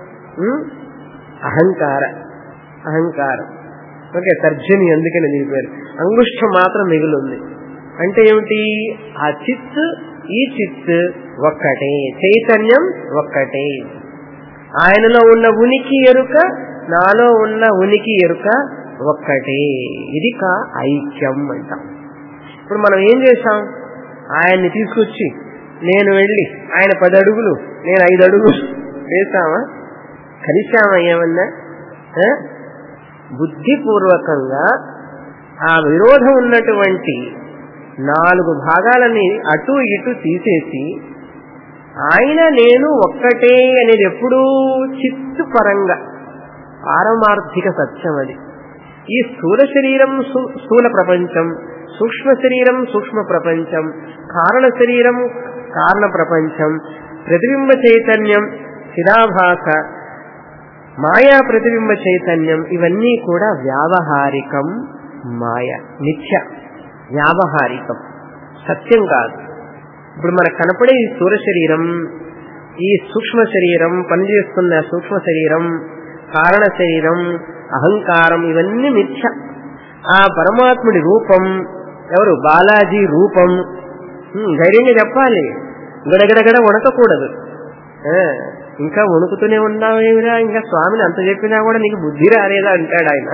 అహంకార అహంకారం ఓకే తర్జని అందుకని నిలిపారు అంగుష్ఠం మాత్రం మిగులుంది అంటే ఏమిటి ఆ చిత్ ఈ చిత్ ఒక్కటే చైతన్యం ఒక్కటే ఆయనలో ఉన్న ఉనికి ఎరుక నాలో ఉన్న ఉనికి ఎరుక ఒక్కటే ఇది కా ఐక్యం అంటాం ఇప్పుడు మనం ఏం చేశాం ఆయన్ని తీసుకొచ్చి నేను వెళ్ళి ఆయన పది అడుగులు నేను ఐదు అడుగులు వేసామా కలిశామా ఏమన్నా బుద్ధిపూర్వకంగా ఆ విరోధం ఉన్నటువంటి నాలుగు భాగాలని అటు ఇటు తీసేసి ఆయన నేను ఒక్కటే అనేది ఎప్పుడూ చిత్తు పరంగా పారమార్థిక సత్యం అది ఈ స్థూల శరీరం స్థూల ప్రపంచం సూక్ష్మ శరీరం సూక్ష్మ ప్రపంచం కారణ శరీరం కారణ ప్రపంచం ప్రతిబింబ చైతన్యం చిరాభాస మాయా ప్రతిబింబ చైతన్యం ఇవన్నీ కూడా వ్యావహారికం మాయ నిత్య వ్యావహారికం సత్యం కాదు ఇప్పుడు మనకు కనపడే ఈ స్థూల శరీరం ఈ సూక్ష్మ శరీరం పనిచేస్తున్న సూక్ష్మ శరీరం కారణ శరీరం అహంకారం ఇవన్నీ మిథ్య ఆ పరమాత్ముడి రూపం ఎవరు బాలాజీ రూపం ధైర్యంగా చెప్పాలి గడగడగడ వణకకూడదు ఇంకా వణుకుతూనే ఉన్నావేమిరా ఇంకా స్వామిని అంత చెప్పినా కూడా నీకు బుద్ధి రాలేదా అంటాడు ఆయన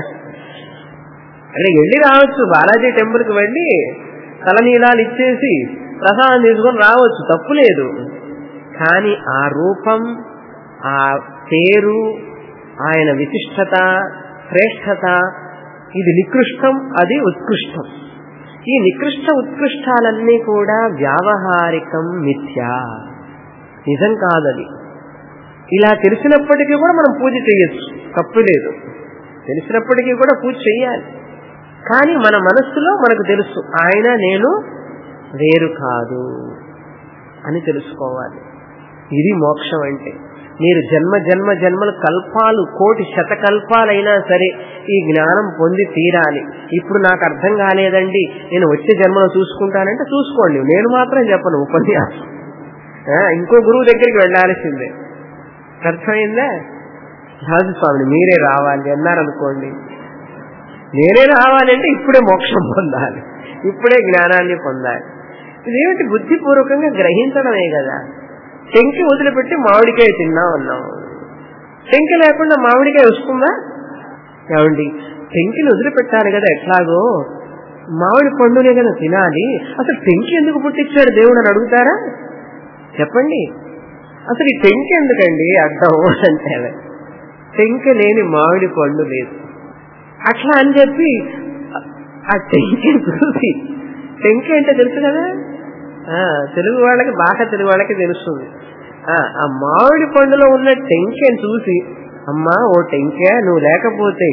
అంటే వెళ్ళి రావచ్చు బాలాజీ టెంపుల్కి వెళ్ళి తలనీలాలు ఇచ్చేసి ప్రసాదం తీసుకొని రావచ్చు తప్పు లేదు కానీ ఆ రూపం ఆ పేరు ఆయన విశిష్టత శ్రేష్టత ఇది నికృష్టం అది ఉత్కృష్టం ఈ నికృష్ట ఉత్కృష్టాలన్నీ కూడా వ్యావహారికం మిథ్యా నిజం కాదది ఇలా తెలిసినప్పటికీ కూడా మనం పూజ చేయొచ్చు తప్పు లేదు తెలిసినప్పటికీ కూడా పూజ చేయాలి కానీ మన మనస్సులో మనకు తెలుసు ఆయన నేను వేరు కాదు అని తెలుసుకోవాలి ఇది మోక్షం అంటే మీరు జన్మ జన్మ జన్మలు కల్పాలు కోటి శతకల్పాలైనా సరే ఈ జ్ఞానం పొంది తీరాలి ఇప్పుడు నాకు అర్థం కాలేదండి నేను వచ్చే జన్మలో చూసుకుంటానంటే చూసుకోండి నేను మాత్రం చెప్పను ఉపన్యాసం ఇంకో గురువు దగ్గరికి వెళ్ళాల్సిందే అర్థమైందా రాజు స్వామిని మీరే రావాలి అన్నారనుకోండి నేనే రావాలంటే ఇప్పుడే మోక్షం పొందాలి ఇప్పుడే జ్ఞానాన్ని పొందాలి ఇదేమిటి బుద్ధిపూర్వకంగా గ్రహించడమే కదా టెంకి వదిలిపెట్టి మామిడికాయ తిన్నా ఉన్నాం టెంకి లేకుండా మామిడికాయ వస్తుందా ఏమండి టెంకిని వదిలిపెట్టాలి కదా ఎట్లాగో మామిడి పండునే కదా తినాలి అసలు టెంకి ఎందుకు పుట్టించాడు దేవుడు అని అడుగుతారా చెప్పండి అసలు ఈ టెంకి ఎందుకండి అర్థం అంటే టెంక లేని మామిడి పండు లేదు అట్లా అని చెప్పి ఆ టెంకి చూసి టెంకి అంటే తెలుసు కదా తెలుగు వాళ్ళకి బాగా తెలుగు వాళ్ళకి తెలుస్తుంది ఆ, ఆ మామిడి పండులో ఉన్న టెంకెని చూసి అమ్మా ఓ టెంకే నువ్వు లేకపోతే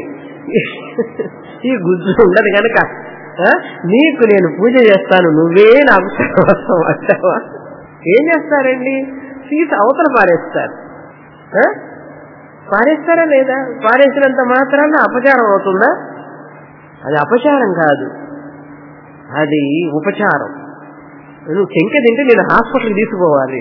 ఈ గుజ్జు ఉండదు కనుక ఆ, నీకు నేను పూజ చేస్తాను నువ్వే నాకు సర్వస్వం అంటావా ఏం చేస్తారండి తీసి అవతల పారేస్తారు ఆ? పారేస్తారా లేదా పారేసినంత మాత్రాన అపచారం అవుతుందా అది అపచారం కాదు అది ఉపచారం నువ్వు చెంక తింటే నేను హాస్పిటల్కి తీసుకోవాలి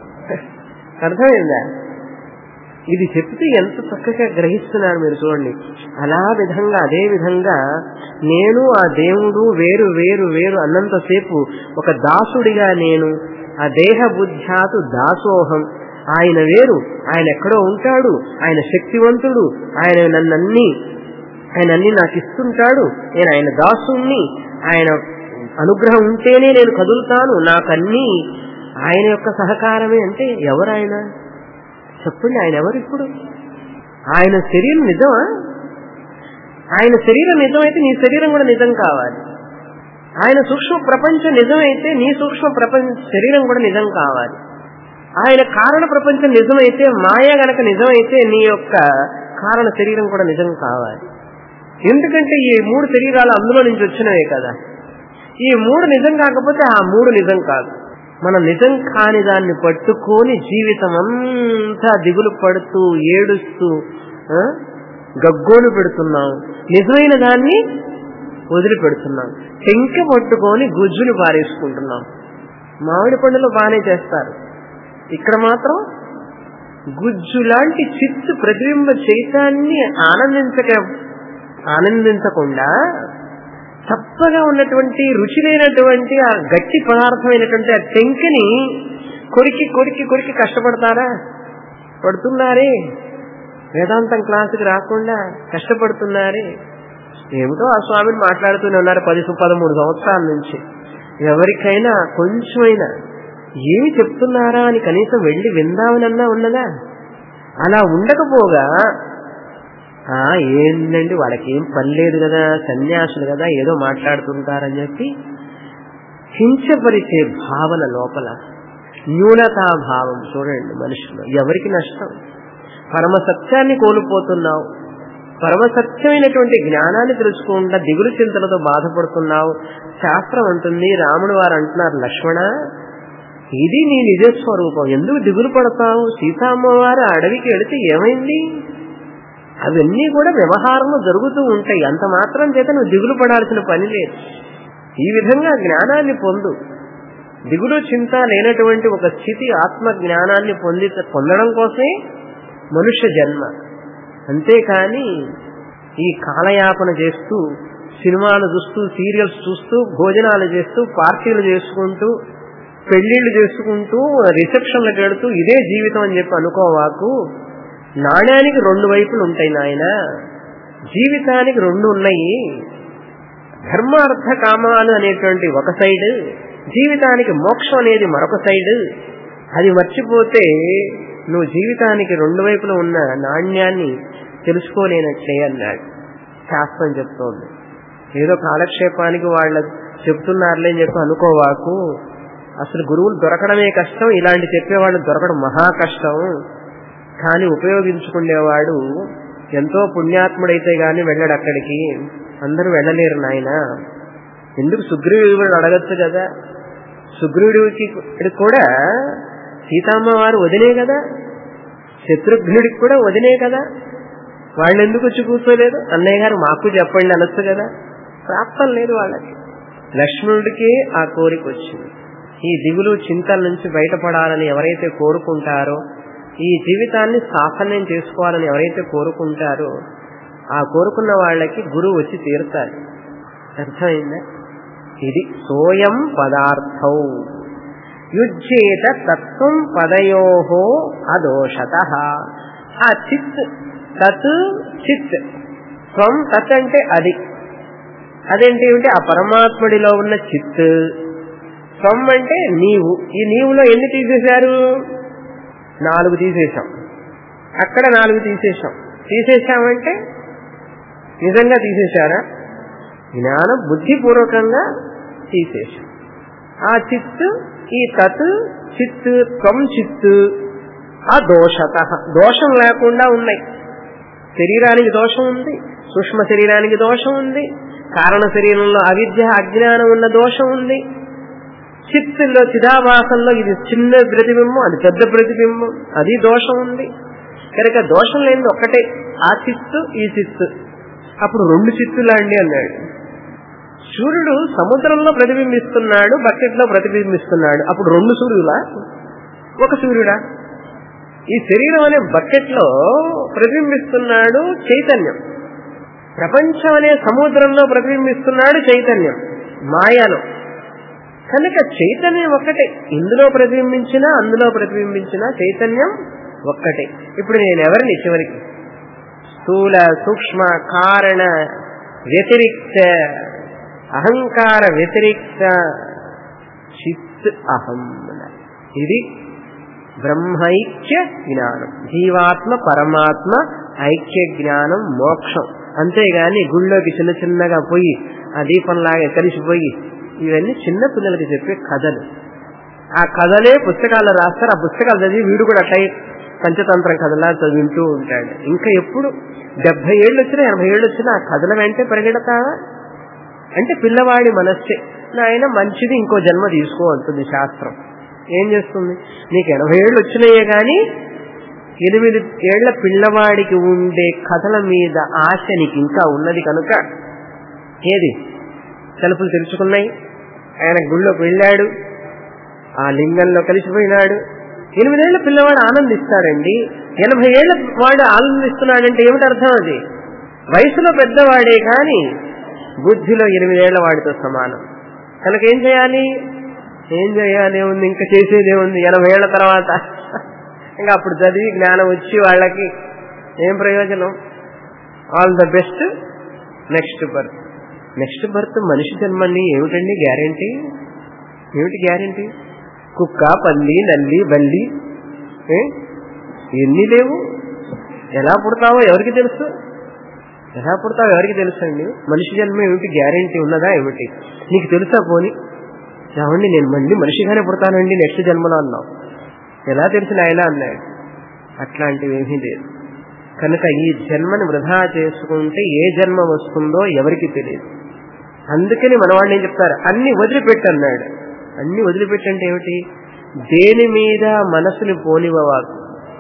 అర్థమైందా ఇది చెప్తే ఎంత చక్కగా గ్రహిస్తున్నారు మీరు చూడండి అలా విధంగా అదే విధంగా నేను ఆ దేవుడు వేరు వేరు వేరు అన్నంతసేపు ఒక దాసుడిగా నేను ఆ దేహ బుద్ధ్యాతు దాసోహం ఆయన వేరు ఆయన ఎక్కడో ఉంటాడు ఆయన శక్తివంతుడు ఆయన నన్నన్ని ఆయన అన్ని నాకు ఇస్తుంటాడు నేను ఆయన దాసుణ్ణి ఆయన అనుగ్రహం ఉంటేనే నేను కదులుతాను నాకన్నీ ఆయన యొక్క సహకారమే అంటే ఎవరు ఆయన చెప్పండి ఆయన ఎవరు ఇప్పుడు ఆయన శరీరం నిజమా ఆయన శరీరం నిజమైతే నీ శరీరం కూడా నిజం కావాలి ఆయన సూక్ష్మ ప్రపంచం నిజమైతే నీ సూక్ష్మ ప్రపంచ శరీరం కూడా నిజం కావాలి ఆయన కారణ ప్రపంచం నిజమైతే మాయ గనక నిజమైతే నీ యొక్క కారణ శరీరం కూడా నిజం కావాలి ఎందుకంటే ఈ మూడు శరీరాలు అందులో నుంచి వచ్చినవే కదా ఈ మూడు నిజం కాకపోతే ఆ మూడు నిజం కాదు మనం నిజం కాని దాన్ని పట్టుకొని జీవితం అంతా దిగులు పడుతూ ఏడుస్తూ ఆ, గగ్గోలు పెడుతున్నాం నిజమైన దాన్ని వదిలిపెడుతున్నాం టెంక పట్టుకొని గుజ్జుని పారేసుకుంటున్నాం మామిడి పండులో బాగానే చేస్తారు ఇక్కడ మాత్రం గుజ్జు లాంటి చిత్తు ప్రతిబింబ చైతాన్ని ఆనందించక ఆనందించకుండా చప్పగా ఉన్నటువంటి రుచి లేనటువంటి ఆ గట్టి పదార్థమైనటువంటి ఆ టెంకని కొరికి కొరికి కొరికి కష్టపడతారా పడుతున్నారే వేదాంతం క్లాసుకి రాకుండా కష్టపడుతున్నారే ఏమిటో ఆ స్వామిని మాట్లాడుతూనే ఉన్నారు పది పదమూడు సంవత్సరాల నుంచి ఎవరికైనా కొంచెమైనా ఏమి చెప్తున్నారా అని కనీసం వెళ్ళి విందామనన్నా ఉన్నదా అలా ఉండకపోగా ఆ ఏందండి వాళ్ళకి ఏం పని లేదు కదా సన్యాసులు కదా ఏదో మాట్లాడుతుంటారని చెప్పి హింసపరిచే భావన లోపల న్యూనతా భావం చూడండి మనుషులు ఎవరికి నష్టం పరమ సత్యాన్ని కోల్పోతున్నావు పరమ సత్యమైనటువంటి జ్ఞానాన్ని తెలుసుకుంటా దిగులు చింతలతో బాధపడుతున్నావు శాస్త్రం అంటుంది రాముడు వారు అంటున్నారు లక్ష్మణ ఇది నీ నిజస్వరూపం ఎందుకు దిగులు పడతావు సీతామ్మవారు అడవికి వెళితే ఏమైంది అవన్నీ కూడా వ్యవహారంలో జరుగుతూ ఉంటాయి అంత మాత్రం చేత నువ్వు దిగులు పడాల్సిన పని లేదు ఈ విధంగా జ్ఞానాన్ని పొందు దిగులు చింత లేనటువంటి ఒక స్థితి ఆత్మ జ్ఞానాన్ని పొంది పొందడం కోసమే మనుష్య జన్మ అంతేకాని ఈ కాలయాపన చేస్తూ సినిమాలు చూస్తూ సీరియల్స్ చూస్తూ భోజనాలు చేస్తూ పార్టీలు చేసుకుంటూ పెళ్లిళ్లు చేసుకుంటూ రిసెప్షన్లకు వెళుతూ ఇదే జీవితం అని చెప్పి అనుకోవాకు నాణ్యానికి రెండు వైపులు ఉంటాయి నాయన జీవితానికి రెండు ఉన్నాయి ధర్మార్థ కామాలు అనేటువంటి ఒక సైడ్ జీవితానికి మోక్షం అనేది మరొక సైడ్ అది మర్చిపోతే నువ్వు జీవితానికి రెండు వైపులా ఉన్న నాణ్యాన్ని తెలుసుకోలేనట్లే అన్నాడు శాస్త్రం చెప్తోంది ఏదో కాలక్షేపానికి వాళ్ళ చెప్తున్నారులే అని చెప్పి అనుకోవాకు అసలు గురువులు దొరకడమే కష్టం ఇలాంటి చెప్పేవాళ్ళు దొరకడం మహా కష్టం కానీ ఉపయోగించుకునేవాడు ఎంతో పుణ్యాత్ముడైతే గాని వెళ్ళాడు అక్కడికి అందరూ వెళ్ళలేరు నాయన ఎందుకు సుగ్రీవుడు అడగచ్చు కదా సుగ్రీవుడికి కూడా సీతమ్మ వారు వదిలే కదా శత్రుఘ్నుడికి కూడా వదిలే కదా వాళ్ళు ఎందుకు వచ్చి కూర్చోలేదు అన్నయ్య గారు మాకు చెప్పండి అనొచ్చు కదా ప్రాప్తం లేదు వాళ్ళకి లక్ష్మణుడికి ఆ కోరిక వచ్చింది ఈ దిగులు చింతల నుంచి బయటపడాలని ఎవరైతే కోరుకుంటారో ఈ జీవితాన్ని సాఫల్యం చేసుకోవాలని ఎవరైతే కోరుకుంటారో ఆ కోరుకున్న వాళ్ళకి గురువు వచ్చి తీరుతారు అర్థమైందా ఇది సోయం పదార్థౌ యుజ్యేత తత్వం పదయోహో అదోషత ఆ చిత్ తత్ చిత్ త్వం తత్ అంటే అది అదేంటి ఏమిటి ఆ పరమాత్ముడిలో ఉన్న చిత్ త్వం అంటే నీవు ఈ నీవులో ఎన్ని తీసేశారు నాలుగు తీసేశాం అక్కడ నాలుగు తీసేశాం తీసేశామంటే నిజంగా తీసేశారా జ్ఞాన బుద్ధిపూర్వకంగా తీసేశాం ఆ చిత్తు ఈ తత్ చిత్తు త్వం చిత్తు అదోషత దోషం లేకుండా ఉన్నాయి శరీరానికి దోషం ఉంది సూక్ష్మ శరీరానికి దోషం ఉంది కారణ శరీరంలో అవిద్య అజ్ఞానం ఉన్న దోషం ఉంది చిత్తుల్లో చిదాభాసంలో ఇది చిన్న ప్రతిబింబం అది పెద్ద ప్రతిబింబం అది దోషం ఉంది కనుక దోషం లేనిది ఒక్కటే ఆ చిత్తు ఈ చిత్తు అప్పుడు రెండు చిత్తులా అండి అన్నాడు సూర్యుడు సముద్రంలో ప్రతిబింబిస్తున్నాడు బకెట్లో ప్రతిబింబిస్తున్నాడు అప్పుడు రెండు సూర్యులా ఒక సూర్యుడా ఈ శరీరం అనే బకెట్లో ప్రతిబింబిస్తున్నాడు చైతన్యం ప్రపంచం అనే సముద్రంలో ప్రతిబింబిస్తున్నాడు చైతన్యం మాయలో కనుక చైతన్యం ఒక్కటే ఇందులో ప్రతిబింబించినా అందులో ప్రతిబింబించినా చైతన్యం ఒక్కటే ఇప్పుడు నేను ఎవరిని చివరికి స్థూల సూక్ష్మ కారణ వ్యతిరిక్త అహంకార వ్యతిరిక్త చిత్ అహం ఇది బ్రహ్మైక్య జ్ఞానం జీవాత్మ పరమాత్మ ఐక్య జ్ఞానం మోక్షం అంతేగాని గుళ్ళోకి చిన్న చిన్నగా పోయి ఆ దీపంలాగా కలిసిపోయి ఇవన్నీ చిన్న పిల్లలకి చెప్పే కథలు ఆ కథలే పుస్తకాల్లో రాస్తారు ఆ పుస్తకాలు చదివి వీడు కూడా అట్లా పంచతంత్రం కథలా చదువుతూ ఉంటాడు ఇంకా ఎప్పుడు డెబ్బై ఏళ్ళు వచ్చినా ఎనభై ఏళ్ళు వచ్చినా ఆ కథల వెంటే పరిగెడతావా అంటే పిల్లవాడి మనస్సే నాయన మంచిది ఇంకో జన్మ తీసుకో అంటుంది శాస్త్రం ఏం చేస్తుంది నీకు ఎనభై ఏళ్ళు వచ్చినాయే గాని ఎనిమిది ఏళ్ల పిల్లవాడికి ఉండే కథల మీద ఆశ నీకు ఇంకా ఉన్నది కనుక ఏది తలుపులు తెరుచుకున్నాయి ఆయన గుళ్ళోకి వెళ్ళాడు ఆ లింగంలో కలిసిపోయినాడు ఎనిమిదేళ్ల పిల్లవాడు ఆనందిస్తాడండి ఎనభై ఏళ్ల వాడు ఆనందిస్తున్నాడంటే ఏమిటి అర్థం అది వయసులో పెద్దవాడే కానీ బుద్ధిలో ఎనిమిదేళ్ల వాడితో సమానం కనుక ఏం చేయాలి ఏం చేయాలి ఉంది ఇంకా చేసేదే ఉంది ఎనభై ఏళ్ల తర్వాత ఇంకా అప్పుడు చదివి జ్ఞానం వచ్చి వాళ్ళకి ఏం ప్రయోజనం all the best next birth next birth మనిషి జన్మండి ఏమిటండి గ్యారంటీ ఏమిటి గ్యారంటీ కుక్క పంది నల్లి బల్లి ఏ? ఎన్ని లేవు ఎలా పుడతావో ఎవరికి తెలుసు ఎలా పుడతావో ఎవరికి తెలుసు అండి మనిషి జన్మ ఏమిటి గ్యారంటీ ఉన్నదా ఏమిటి నీకు తెలుసా పోని ఏమండి నేను మళ్ళీ మనిషిగానే పుడతానండి నెక్స్ట్ జన్మలో అన్నావు ఎలా తెలిసిన ఆయన అన్నాడు అట్లాంటివి ఏమీ లేదు కనుక ఈ జన్మని వృధా చేసుకుంటే ఏ జన్మ వస్తుందో ఎవరికి తెలియదు అందుకని మన వాళ్ళు ఏం చెప్తారు అన్ని వదిలిపెట్టు అన్నాడు అన్ని వదిలిపెట్టంటే ఏమిటి దేని మీద మనసుని పోనివ్వవాకు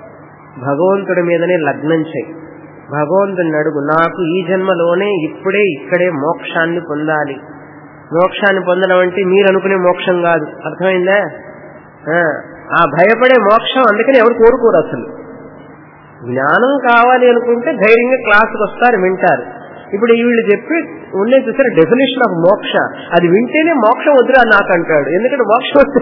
భగవంతుడి మీదనే లగ్నం చేయి భగవంతుని అడుగు నాకు ఈ జన్మలోనే ఇప్పుడే ఇక్కడే మోక్షాన్ని పొందాలి మోక్షాన్ని పొందడం అంటే మీరు అనుకునే మోక్షం కాదు అర్థమైందా ఆ, ఆ భయపడే మోక్షం అందుకని ఎవరు కోరుకోరు అసలు జ్ఞానం కావాలి అనుకుంటే ధైర్యంగా క్లాసుకు వస్తారు వింటారు ఇప్పుడు వీళ్ళు చెప్పి ఉండే చూసారు డెఫినేషన్ ఆఫ్ మోక్ష అది వింటేనే మోక్షం వద్దురా నాకు అంటాడు ఎందుకంటే మోక్షం వస్తే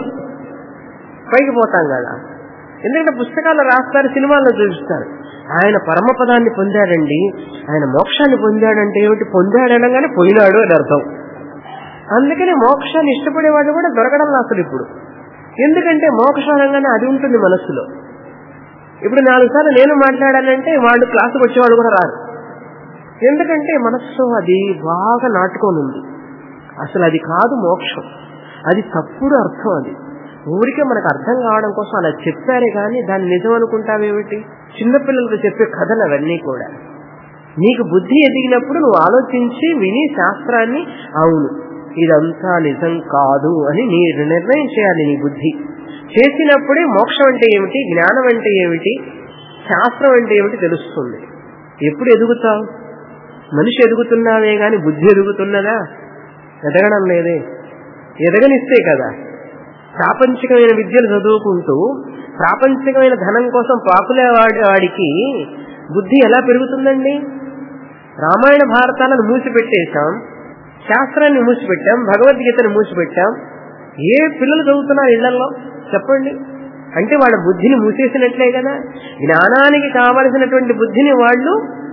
పైకి పోతాం కదా ఎందుకంటే పుస్తకాలు రాస్తారు సినిమాల్లో చూపిస్తారు ఆయన పరమపదాన్ని పొందాడండి ఆయన మోక్షాన్ని పొందాడంటే ఏమిటి పొందాడనగానే పోయినాడు అని అర్థం అందుకని మోక్షాన్ని ఇష్టపడేవాడు కూడా దొరకడం లేదు అసలు ఇప్పుడు ఎందుకంటే మోక్షం అనగానే అది ఉంటుంది మనస్సులో ఇప్పుడు నాలుగు సార్లు నేను మాట్లాడానంటే వాళ్ళు క్లాసుకు వచ్చేవాళ్ళు కూడా రారు ఎందుకంటే మనస్సు అది బాగా నాటుకొని ఉంది అసలు అది కాదు మోక్షం అది తప్పుడు అర్థం అది ఊరికే మనకు అర్థం కావడం కోసం అలా చెప్పారే కానీ దాన్ని నిజం అనుకుంటావేమిటి చిన్నపిల్లలకు చెప్పే కథలు అవన్నీ కూడా నీకు బుద్ధి ఎదిగినప్పుడు నువ్వు ఆలోచించి విని శాస్త్రాన్ని అవును ఇదంతా నిజం కాదు అని నీ నిర్ణయం చేయాలి నీ బుద్ధి చేసినప్పుడే మోక్షం అంటే ఏమిటి జ్ఞానం అంటే ఏమిటి శాస్త్రం అంటే ఏమిటి తెలుస్తుంది ఎప్పుడు ఎదుగుతావు మనిషి ఎదుగుతున్నావే గాని బుద్ధి ఎదుగుతున్నదా ఎదగడం లేదే ఎదగనిస్తే కదా ప్రాపంచికమైన విద్యలు చదువుకుంటూ ప్రాపంచికమైన ధనం కోసం పాపులే వాడి వాడికి బుద్ధి ఎలా పెరుగుతుందండి రామాయణ భారతాలను మూసిపెట్టేశాం శాస్త్రాన్ని మూసిపెట్టాం భగవద్గీతను మూసిపెట్టాం ఏ పిల్లలు చదువుతున్నారు ఇళ్లలో చెప్పండి అంటే వాళ్ళ బుద్ధిని మూసేసినట్లే కదా జ్ఞానానికి కావలసినటువంటి బుద్ధిని వాళ్ళు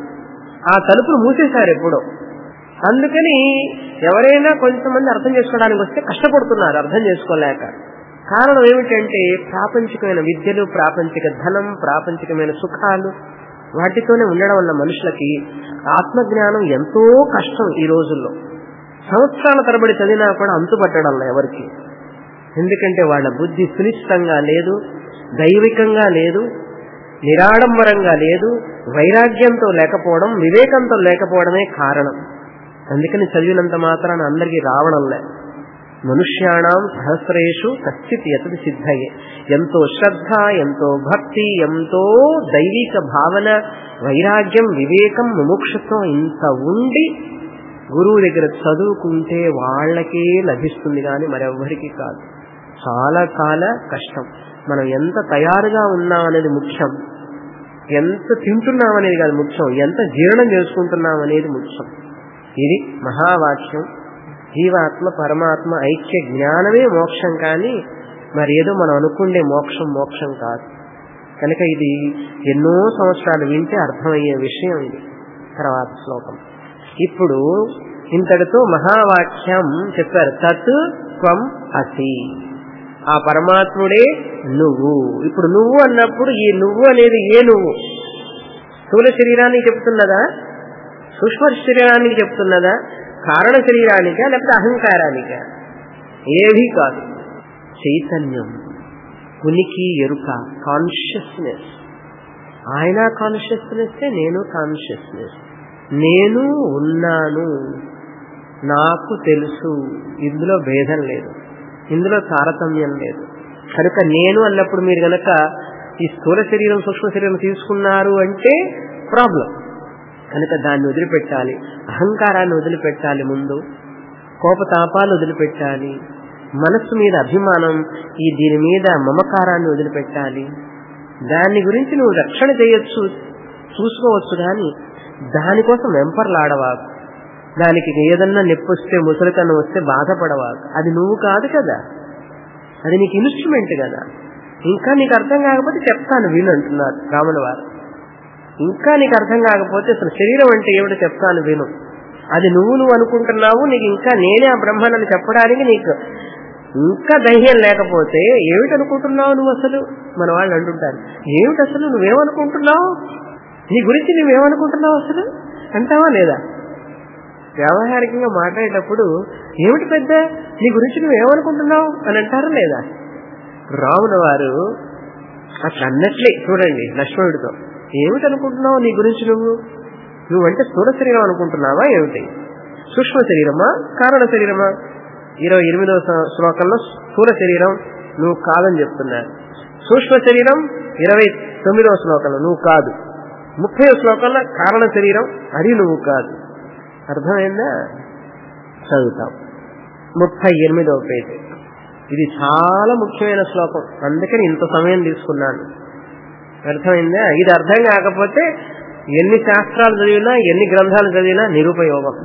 ఆ తలుపులు మూసేశారు ఎప్పుడో అందుకని ఎవరైనా కొంతమంది అర్థం చేసుకోవడానికి వస్తే కష్టపడుతున్నారు అర్థం చేసుకోలేక కారణం ఏమిటంటే ప్రాపంచికమైన విద్యలు ప్రాపంచిక ధనం ప్రాపంచికమైన సుఖాలు వాటితోనే ఉండడం వల్ల మనుషులకి ఆత్మజ్ఞానం ఎంతో కష్టం ఈ రోజుల్లో సంవత్సరాల తరబడి చదివినా కూడా అంతుపట్టడంలో ఎవరికి ఎందుకంటే వాళ్ళ బుద్ధి సునిశ్చితంగా లేదు దైవికంగా లేదు నిరాడంబరంగా లేదు వైరాగ్యంతో లేకపోవడం వివేకంతో లేకపోవడమే కారణం అందుకని చదివినంత మాత్రాన అందరికీ రావడం లే మనుష్యాణం సహస్రేషు కశ్చిత్ ఎతది సిద్ధయే ఎంతో శ్రద్ధ ఎంతో భక్తి ఎంతో దైవిక భావన వైరాగ్యం వివేకం ముముక్షత్వం ఇంత ఉండి గురువు దగ్గర చదువుకుంటే వాళ్ళకే లభిస్తుంది కానీ మరెవ్వరికి కాదు చాలా చాలా కష్టం మనం ఎంత తయారుగా ఉన్నాం అనేది ముఖ్యం ఎంత తింటున్నాం అనేది కాదు ముఖ్యం ఎంత జీర్ణం చేసుకుంటున్నాం అనేది ముఖ్యం ఇది మహావాక్యం జీవాత్మ పరమాత్మ ఐక్య జ్ఞానమే మోక్షం కానీ మరి ఏదో మనం అనుకుండే మోక్షం మోక్షం కాదు కనుక ఇది ఎన్నో సంవత్సరాలు వింటే అర్థమయ్యే విషయం ఇది తర్వాత శ్లోకం ఇప్పుడు ఇంతటితో మహావాక్యం చెప్పారు తత్ త్వం అసి ఆ పరమాత్ముడే నువ్వు ఇప్పుడు నువ్వు అన్నప్పుడు ఈ నువ్వు అనేది ఏ నువ్వు స్థూల శరీరానికి చెప్తున్నదా సూక్ష్మ శరీరానికి చెప్తున్నదా కారణ శరీరానికా లేకపోతే అహంకారానికా ఏది కాదు చైతన్యం ఉనికి ఎరుక కాన్షియస్నెస్ ఆయన కాన్షియస్నెస్ నేను కాన్షియస్నెస్ నేను ఉన్నాను నాకు తెలుసు ఇందులో భేదం లేదు ఇందులో తారతమ్యం లేదు కనుక నేను అన్నప్పుడు మీరు గనక ఈ స్థూల శరీరం సూక్ష్మ శరీరం తీసుకున్నారు అంటే ప్రాబ్లం కనుక దాన్ని వదిలిపెట్టాలి అహంకారాన్ని వదిలిపెట్టాలి ముందు కోపతాపాలు వదిలిపెట్టాలి మనస్సు మీద అభిమానం ఈ దీని మీద మమకారాన్ని వదిలిపెట్టాలి దాని గురించి నువ్వు రక్షణ చేయొచ్చు చూసుకోవచ్చు కానీ దానికోసం వెంపర్లాడవాకు దానికి ఏదన్నా నొప్పి వస్తే ముసలితనం వస్తే బాధపడవాకు అది నువ్వు కాదు కదా అది నీకు ఇన్స్ట్రుమెంట్ కదా ఇంకా నీకు అర్థం కాకపోతే చెప్తాను వీళ్ళు అంటున్నారు రాముల వారు ఇంకా నీకు అర్థం కాకపోతే అసలు శరీరం అంటే ఏమిటో చెప్తాను విను అది నువ్వు నువ్వు అనుకుంటున్నావు నీకు ఇంకా నేనే ఆ బ్రహ్మాండాన్ని చెప్పడానికి నీకు ఇంకా ధైర్యం లేకపోతే ఏమిటి అనుకుంటున్నావు నువ్వు అసలు మన వాళ్ళు అంటుంటారు ఏమిటి అసలు నువ్వేమనుకుంటున్నావు నీ గురించి నువ్వేమనుకుంటున్నావు అసలు అంటావా లేదా వ్యావహారికంగా మాట్లాడేటప్పుడు ఏమిటి పెద్ద నీ గురించి నువ్వేమనుకుంటున్నావు అని అంటారా లేదా రాముల వారు అట్లా అన్నట్లే చూడండి లక్ష్మణుడితో ఏమిటి అనుకుంటున్నావు నీ గురించి నువ్వు నువ్వంటే స్థూల శరీరం అనుకుంటున్నావా ఏమిటి సూక్ష్మ శరీరమా కారణ శరీరమా ఇరవై ఎనిమిదవ శ్లోకంలో స్థూల శరీరం నువ్వు కాదని చెప్తున్నారు సూక్ష్మ శరీరం ఇరవై తొమ్మిదవ శ్లోకంలో నువ్వు కాదు ముప్పై శ్లోకంలో కారణ శరీరం అది నువ్వు కాదు అర్థమైందా చదువుతాం ముప్పై ఎనిమిదవ పేజీ ఇది చాలా ముఖ్యమైన శ్లోకం అందుకని ఇంత సమయం తీసుకున్నాను అర్థమైందా ఇది అర్థం కాకపోతే ఎన్ని శాస్త్రాలు చదివినా ఎన్ని గ్రంథాలు చదివినా నిరుపయోగం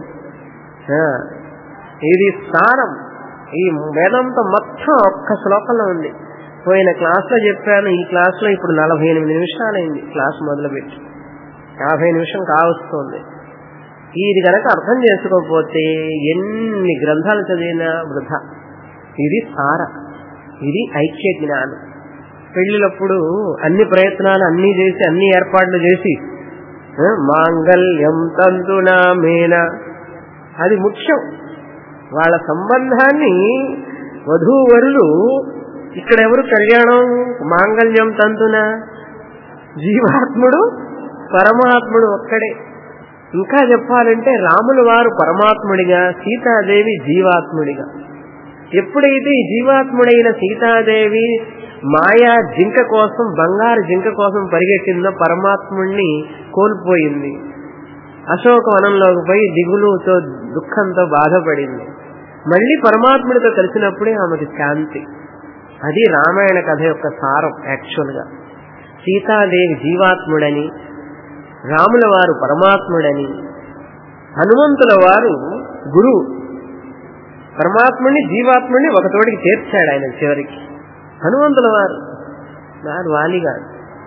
ఇది సారం ఈ వేదంతో మొత్తం ఒక్క శ్లోకంలో ఉంది పోయిన క్లాస్లో చెప్పాను ఈ క్లాస్లో ఇప్పుడు నలభై ఎనిమిది నిమిషాలైంది క్లాస్ మొదలుపెట్టి యాభై నిమిషం కావస్తుంది ఇది కనుక అర్థం చేసుకోకపోతే ఎన్ని గ్రంథాలు చదివినా వృధా ఇది సార ఇది ఐక్య జ్ఞానం పెళ్లిలప్పుడు అన్ని ప్రయత్నాలు అన్ని చేసి అన్ని ఏర్పాట్లు చేసి మాంగళ్యం తంతునా మేన అది ముఖ్యం వాళ్ళ సంబంధాన్ని వధూవరులు ఇక్కడ ఎవరు కళ్యాణం మాంగళ్యం తంతున జీవాత్ముడు పరమాత్ముడు ఒక్కడే ఇంకా చెప్పాలంటే రాముల వారు పరమాత్ముడిగా సీతాదేవి జీవాత్ముడిగా ఎప్పుడైతే ఈ జీవాత్ముడైన సీతాదేవి మాయా జింక కోసం బంగారు జింక కోసం పరిగెట్టిందో పరమాత్ముణ్ణి కోల్పోయింది అశోక వనంలోకి పోయి దిగులుతో దుఃఖంతో బాధపడింది మళ్ళీ పరమాత్ముడితో కలిసినప్పుడే ఆమెకి శాంతి అది రామాయణ కథ యొక్క సారం యాక్చువల్ గా సీతాదేవి జీవాత్ముడని రాముల వారు పరమాత్ముడని హనుమంతుల వారు గురువు పరమాత్ముడిని జీవాత్ముడిని ఒక తోడికి చేర్చాడు ఆయన చివరికి హనుమంతుల వారు వారు వాలిగాడు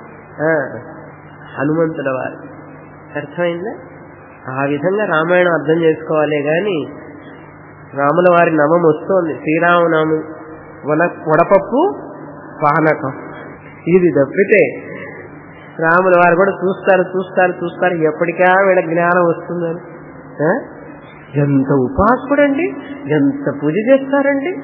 హనుమంతుల వారు అర్థమైందా ఆ విధంగా రామాయణం అర్థం చేసుకోవాలే గాని రాముల వారి నామం వస్తోంది శ్రీరామనామం వన వడపప్పు పానకం ఇది తప్పితే రాముల వారు కూడా చూస్తారు చూస్తారు చూస్తారు ఎప్పటికా వీళ్ళ జ్ఞానం వస్తుందని ఎంత ఉపాసకుడండి ఎంత పూజ చేస్తారండి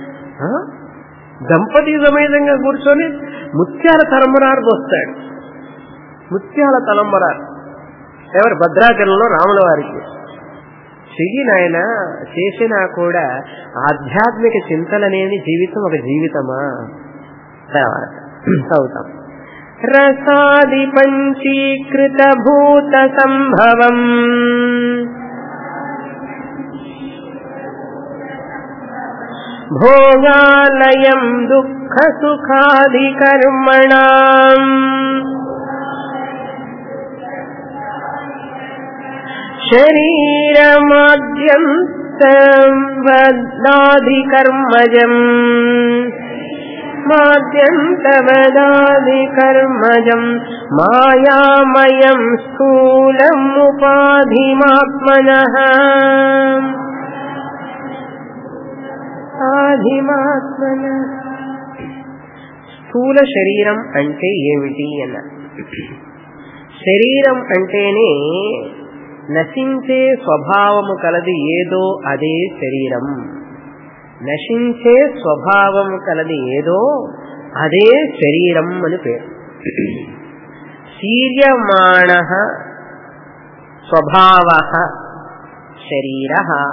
దంపతి సమేతంగా కూర్చొని ముత్యాల తరమరారు వస్తాడు ముత్యాల తలంబరాలు ఎవరు భద్రాచలంలో రాముల వారికి చెయ్యి నాయన చేసినా కూడా ఆధ్యాత్మిక చింతననేది జీవితం ఒక జీవితమా తర్వాత చదువుతాం రసాది పంచీకృత భూత సంభవం భోగాలయం దుఃఖ సుఖాధికర్మణా శరీరమాద్యంతవదాధికర్మజం మాద్యంతవదాధికర్మజం మాయామయం స్థూలముపాధిమాత్మన ఆధిమాత్మన స్థూల శరీరం అంటే ఏమిటి అన్న శరీరం అంటేనే నశించే స్వభావము కలది ఏదో అదే శరీరం నశించే స్వభావము కలది ఏదో అదే శరీరం అని పేరు శీర్యమాణ స్వభావ శరీర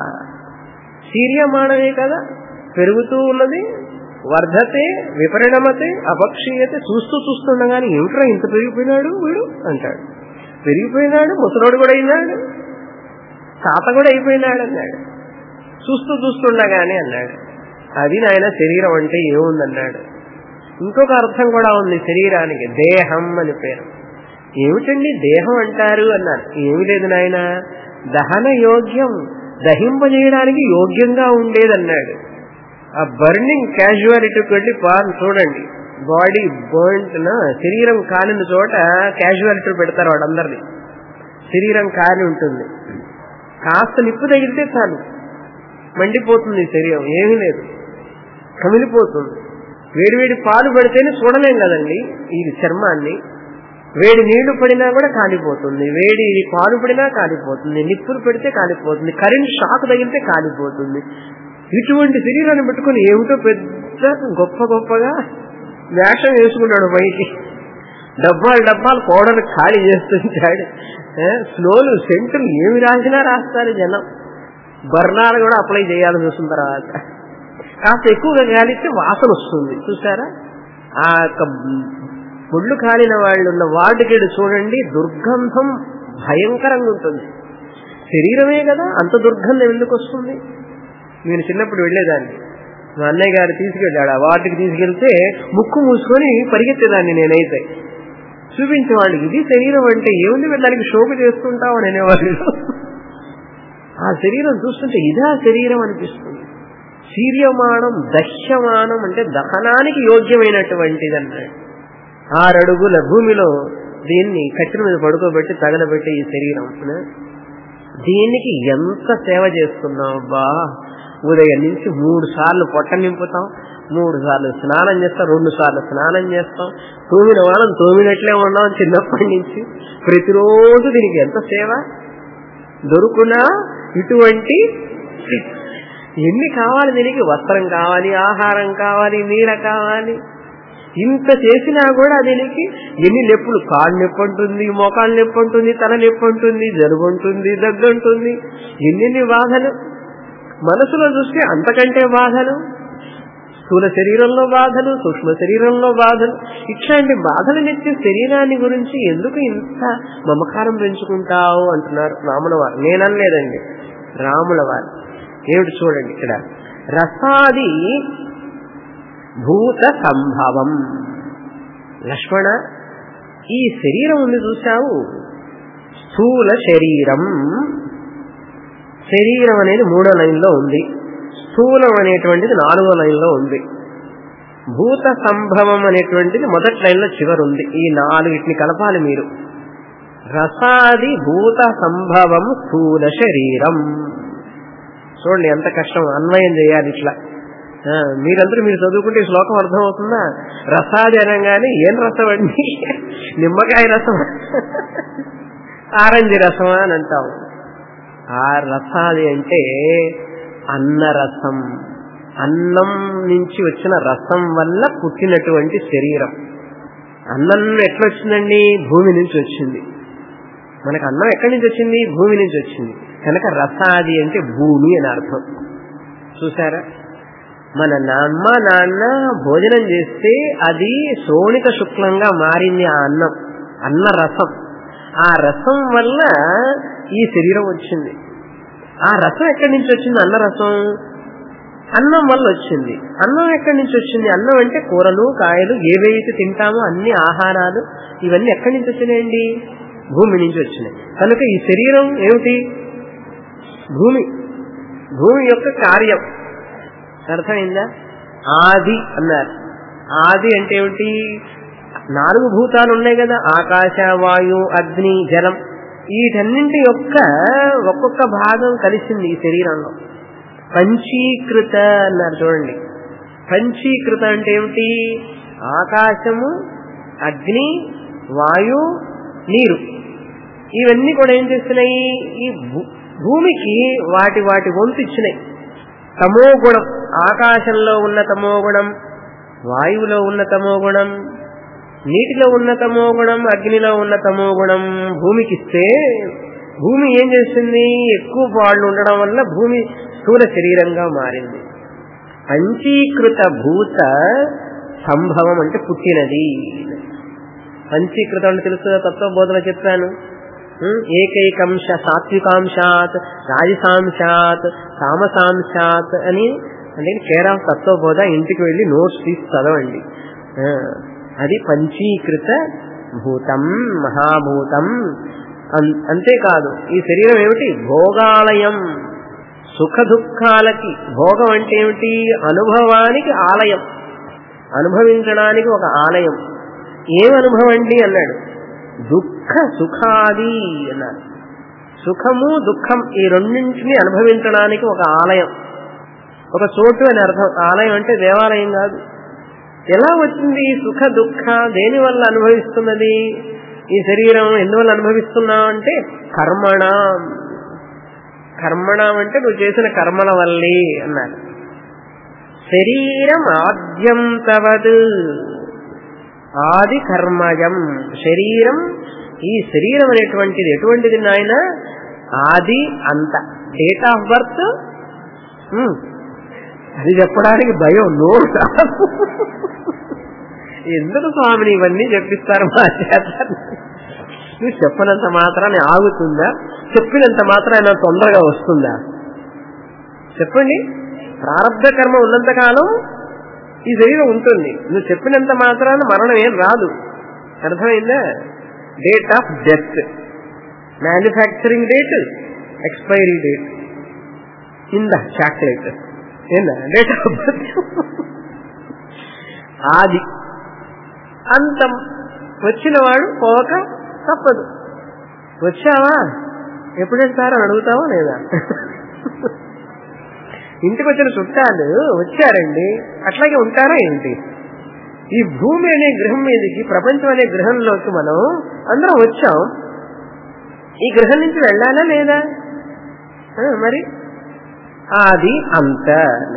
శీర్యమాణమే కదా పెరుగుతూ ఉన్నది వర్ధతే విపరిణమతే అపక్షీయతే చూస్తూ చూస్తుండగానే ఏమిట్రా ఇంత పెరిగిపోయినాడు వీడు అంటాడు పెరిగిపోయినాడు ముసలోడు కూడా అయినాడు తాత కూడా అయిపోయినాడు అన్నాడు చూస్తూ చూస్తుండగానే అన్నాడు అది నాయన శరీరం అంటే ఏముందన్నాడు ఇంకొక అర్థం కూడా ఉంది శరీరానికి దేహం అని పేరు ఏమిటండి దేహం అంటారు అన్నారు ఏమి లేదు నాయన దహన యోగ్యం దహింపజేయడానికి యోగ్యంగా ఉండేదన్నాడు ఆ బర్నింగ్ క్యాజువాలిటీకి వెళ్ళి పాన్ చూడండి బాడీ బర్న్ట్ శరీరం కాలిన చోట క్యాజువాలిటీ పెడతారు వాడందరినీ శరీరం కాలి ఉంటుంది కాస్త నిప్పు తగిలితే చాలు మండిపోతుంది శరీరం ఏమీ లేదు కమిలిపోతుంది వేడి వేడి పాలు పడితేనే చూడలేం కదండి ఈ చర్మాన్ని వేడి నీళ్లు పడినా కూడా కాలిపోతుంది వేడి పాలు పడినా కాలిపోతుంది నిప్పులు పెడితే కాలిపోతుంది కరెంట్ షాక్ తగిలితే కాలిపోతుంది ఇటువంటి శరీరాన్ని పెట్టుకుని ఏమిటో పెద్ద గొప్ప గొప్పగా వేషం వేసుకున్నాడు బయటికి డబ్బాలు డబ్బాలు కోడలు ఖాళీ చేస్తుంటాడు స్లోలు సెంటులు ఏమి రాసినా రాస్తారు జనం బర్ణాలు కూడా అప్లై చేయాలని చూసిన తర్వాత కాస్త ఎక్కువగా కాలిస్తే వాసన వస్తుంది చూసారా ఆ యొక్క ఒళ్ళు కాలిన వాళ్ళు ఉన్న వార్డుకేడు చూడండి దుర్గంధం భయంకరంగా ఉంటుంది శరీరమే కదా అంత దుర్గంధం ఎందుకు వస్తుంది నేను చిన్నప్పుడు వెళ్ళేదాన్ని మా అన్నయ్య గారు తీసుకెళ్ళాడు ఆ వార్డుకి తీసుకెళ్తే ముక్కు మూసుకొని పరిగెత్తేదాన్ని నేనైతే చూపించేవాళ్ళు ఇది శరీరం అంటే ఏముంది దానికి శోభ చేస్తుంటావు అని అనేవాళ్ళు ఆ శరీరం చూస్తుంటే ఇదా శరీరం అనిపిస్తుంది శీర్యమానం దశ్యమానం అంటే దహనానికి యోగ్యమైనటువంటిది అన్నాడు ఆరడుగుల భూమిలో దీన్ని కట్టిన మీద పడుకోబెట్టి తగలబెట్టి ఈ శరీరం దీనికి ఎంత సేవ చేస్తున్నాం బా ఉదయం నుంచి మూడు సార్లు పొట్ట నింపుతాం మూడు సార్లు స్నానం చేస్తాం రెండు సార్లు స్నానం చేస్తాం తోమిన వాళ్ళం తోమినట్లే ఉన్నాం చిన్నప్పటి నుంచి ప్రతిరోజు దీనికి ఎంత సేవ దొరుకునా ఇటువంటి ఎన్ని కావాలి దీనికి వస్త్రం కావాలి ఆహారం కావాలి నీడ కావాలి ఇంత చేసినా కూడా దీనికి ఎన్ని నొప్పులు కాళ్ళు నొప్పి ఉంటుంది మోకాళ్ళు నొప్పి ఉంటుంది తల నొప్పి ఉంటుంది జలుబు ఉంటుంది దగ్గుంటుంది ఎన్నెన్ని బాధలు మనసులో చూస్తే అంతకంటే బాధలు స్థూల శరీరంలో బాధలు సూక్ష్మ శరీరంలో బాధలు ఇట్లాంటి బాధలు నెచ్చే శరీరాన్ని గురించి ఎందుకు ఇంత మమకారం పెంచుకుంటావు అంటున్నారు రాముల వారు నేననలేదండి రాముల వారు ఏమిటి చూడండి ఇక్కడ రసాది భూత సంభవం లక్ష్మణ ఈ శరీరం ఉంది చూసావు స్థూల శరీరం శరీరం అనేది మూడో లైన్లో ఉంది స్థూలం అనేటువంటిది నాలుగో లైన్లో ఉంది భూత సంభవం అనేటువంటిది మొదటి లైన్లో చివరి ఉంది ఈ నాలుగిటిని కలపాలి మీరు రసాది భూత సంభవం స్థూల శరీరం చూడండి ఎంత కష్టం అన్వయం చేయాలి ఇట్లా మీరందరూ మీరు చదువుకుంటే ఈ శ్లోకం అర్థమవుతుందా రసాది అనగానే ఏం రసం అండి నిమ్మకాయ రసం ఆరెంజ్ రసమా అని అంటాం ఆ రసాది అంటే అన్నరసం అన్నం నుంచి వచ్చిన రసం వల్ల పుట్టినటువంటి శరీరం అన్నం ఎట్లొచ్చిందండి భూమి నుంచి వచ్చింది మనకు అన్నం ఎక్కడి నుంచి వచ్చింది భూమి నుంచి వచ్చింది కనుక రసాది అంటే భూమి అని అర్థం చూసారా మన అమ్మ నాన్న భోజనం చేస్తే అది శోణిక శుక్లంగా మారింది ఆ అన్నం అన్న రసం ఆ రసం వల్ల ఈ శరీరం వచ్చింది ఆ రసం ఎక్కడి నుంచి వచ్చింది అన్న రసం అన్నం వల్ల వచ్చింది అన్నం ఎక్కడి నుంచి వచ్చింది అన్నం అంటే కూరలు కాయలు ఏవైతే తింటామో అన్ని ఆహారాలు ఇవన్నీ ఎక్కడి నుంచి వచ్చినాయండి భూమి నుంచి వచ్చినాయి కనుక ఈ శరీరం ఏమిటి భూమి భూమి యొక్క కార్యం అర్థమైందా ఆది అన్నారు ఆది అంటే ఏమిటి నాలుగు భూతాలు ఉన్నాయి కదా ఆకాశ వాయు అగ్ని జలం వీటన్నింటి యొక్క ఒక్కొక్క భాగం కలిసింది ఈ శరీరంలో పంచీకృత అన్నారు చూడండి పంచీకృత అంటే ఏమిటి ఆకాశము అగ్ని వాయు నీరు ఇవన్నీ కూడా ఏం చేస్తున్నాయి ఈ భూమికి వాటి వాటి వంతు ఇచ్చినాయి తమో గుణం ఆకాశంలో ఉన్న తమో గుణం వాయువులో ఉన్న తమో గుణం నీటిలో ఉన్న తమో గుణం అగ్నిలో ఉన్న తమో గుణం భూమికి ఇస్తే భూమి ఏం చేస్తుంది ఎక్కువ పాళ్ళు ఉండడం వల్ల భూమి స్థూల శరీరంగా మారింది పంచీకృత భూత సంభవం అంటే పుట్టినది పంచీకృతం అంటే తెలుసు తత్వబోధన చెప్పాను ఏకైకంశ సాత్వికాంశాత్ రాజసాంశాత్ తామసాంశాత్ అని అంటే కేర్ ఆఫ్ తత్వబోధ ఇంటికి వెళ్ళి నోట్స్ తీసి చదవండి అది పంచీకృత భూతం మహాభూతం అంతేకాదు ఈ శరీరం ఏమిటి భోగాలయం సుఖ దుఃఖాలకి భోగం అంటే ఏమిటి అనుభవానికి ఆలయం అనుభవించడానికి ఒక ఆలయం ఏం అనుభవం అండి అన్నాడు దుఃఖ సుఖాది అన్నారు సుఖము దుఃఖం ఈ రెండింటిని అనుభవించడానికి ఒక ఆలయం ఒక చోటు అని అర్థం ఆలయం అంటే దేవాలయం కాదు ఎలా వచ్చింది ఈ సుఖ దుఃఖ దేని వల్ల అనుభవిస్తున్నది ఈ శరీరం ఎందువల్ల అనుభవిస్తున్నావు అంటే కర్మణ కర్మణ అంటే నువ్వు చేసిన కర్మల వల్లే అన్నారు శరీరం ఆద్యం తవద్ ఆది కర్మజం శరీరం ఈ శరీరం అనేటువంటిది ఎటువంటిది నాయన ఆది అంత డేట్ ఆఫ్ బర్త్ అది చెప్పడానికి భయం నోరు ఎందుకు స్వామిని ఇవన్నీ చెప్పిస్తారు మా చేత నువ్వు చెప్పినంత మాత్రాన్ని ఆగుతుందా చెప్పినంత మాత్రాన తొందరగా వస్తుందా చెప్పండి ప్రారంభ కర్మ ఉన్నంత కాలం ఈ శరీరం ఉంటుంది నువ్వు చెప్పినంత మాత్రాన మరణం ఏం రాదు అర్థమైందా date of death manufacturing date expiry date in the chocolate ఏందా డేట్ ఆఫ్ బర్త్ ఆది అంతం వచ్చిన వాడు పోక తప్పదు వచ్చావా ఎప్పుడు వెళ్తారని అడుగుతావా లేదా ఇంటికి వచ్చిన చుట్టాలు వచ్చారండి అట్లాగే ఉంటారా ఏంటి ఈ భూమి అనే గ్రహం మీదకి ప్రపంచం అనే గ్రహంలోకి మనం అందరం వచ్చాం ఈ గ్రహం నుంచి వెళ్ళాలా లేదా మరి ఆది అంత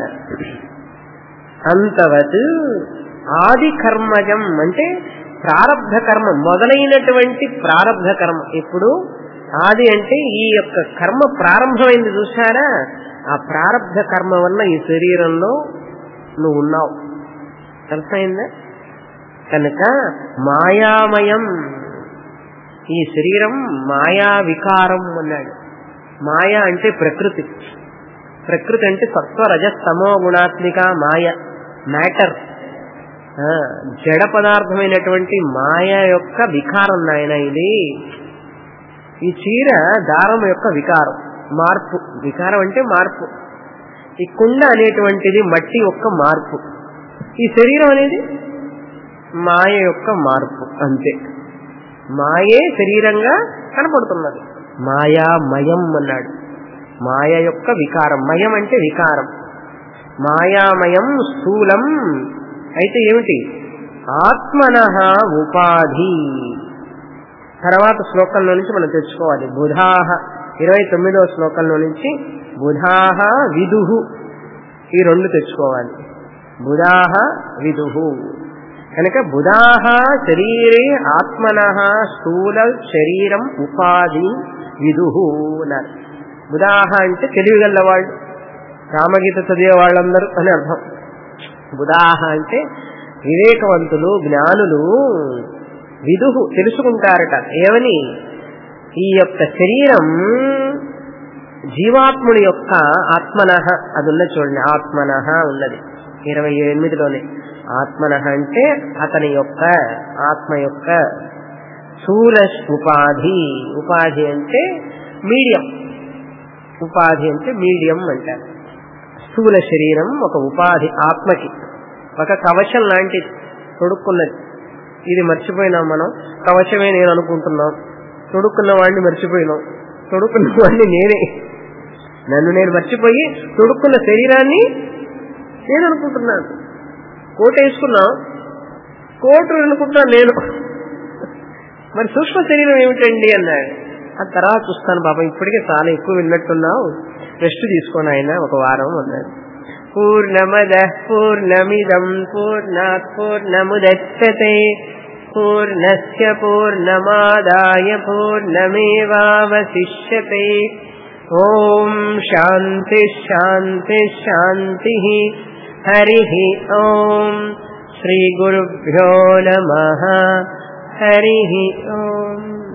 అంతవత్ ఆది కర్మజం అంటే ప్రారంధ కర్మ మొదలైనటువంటి ప్రారంధ కర్మ ఇప్పుడు ఆది అంటే ఈ యొక్క కర్మ ప్రారంభమైంది చూసారా ఆ ప్రారంధ కర్మ వల్ల ఈ శరీరంలో నువ్వు ఉన్నావు అర్థమైందా కనుక మాయామయం ఈ శరీరం మాయా వికారం అన్నాడు మాయా అంటే ప్రకృతి ప్రకృతి అంటే సత్వ రజస్తమో గుణాత్మిక మాయ మ్యాటర్ జడ పదార్థమైనటువంటి మాయ యొక్క వికారం నాయన ఇది ఈ చీర దారం యొక్క వికారం మార్పు వికారం అంటే మార్పు ఈ కుండ అనేటువంటిది మట్టి యొక్క మార్పు ఈ శరీరం అనేది మాయ యొక్క మార్పు అంతే మాయే శరీరంగా కనపడుతున్నది మాయామయం అన్నాడు మాయ యొక్క వికారం మయం అంటే వికారం మాయామయం స్థూలం అయితే ఏమిటి ఆత్మన ఉపాధి తర్వాత శ్లోకంలో నుంచి మనం తెచ్చుకోవాలి బుధాహ ఇరవై తొమ్మిదవ శ్లోకంలో నుంచి బుధాహ విదుహు ఈ రెండు తెచ్చుకోవాలి బుధాహ విదుహు కనుక బుధాహ శరీరే ఆత్మన స్థూల శరీరం ఉపాధి విదుహు అన్నారు బుధాహ అంటే తెలివిగల వాళ్ళు రామగీత చదివే వాళ్ళందరూ అని అర్థం బుధాహ అంటే వివేకవంతులు జ్ఞానులు విదుహు తెలుసుకుంటారట ఏమని ఈ యొక్క శరీరం జీవాత్ముడి యొక్క ఆత్మన అది ఉన్నది చూడండి ఆత్మన ఉన్నది ఇరవై ఎనిమిదిలోనే ఆత్మన అంటే అతని యొక్క ఆత్మ యొక్క స్థూల ఉపాధి ఉపాధి అంటే మీడియం ఉపాధి అంటే మీడియం అంటారు స్థూల శరీరం ఒక ఉపాధి ఆత్మకి ఒక కవచం లాంటిది తొడుక్కున్నది ఇది మర్చిపోయినాం మనం కవచమే నేను అనుకుంటున్నాం తొడుక్కున్న వాడిని మర్చిపోయినాం తొడుక్కున్న వాడిని నేనే నన్ను నేను మర్చిపోయి తొడుక్కున్న శరీరాన్ని నేను అనుకుంటున్నాను కోట్ వేసుకున్నాం కోటు అనుకుంటున్నాను నేను మరి సూక్ష్మ శరీరం ఏమిటండి అన్నాడు ఆ తర్వాత చూస్తాను పాపం ఇప్పటికే చాలా ఎక్కువ విన్నట్టున్నావు రెస్ట్ తీసుకోండి ఆయన ఒక వారం అన్నాడు పూర్ణమద పూర్ణమిదం పూర్ణాత్ పూర్ణముదచ్చతే పూర్ణస్య పూర్ణమాదాయ పూర్ణమేవావశిష్యతే ఓం శాంతి శాంతి శాంతి హరి ఓం శ్రీ గురుభ్యో నమ హరి ఓం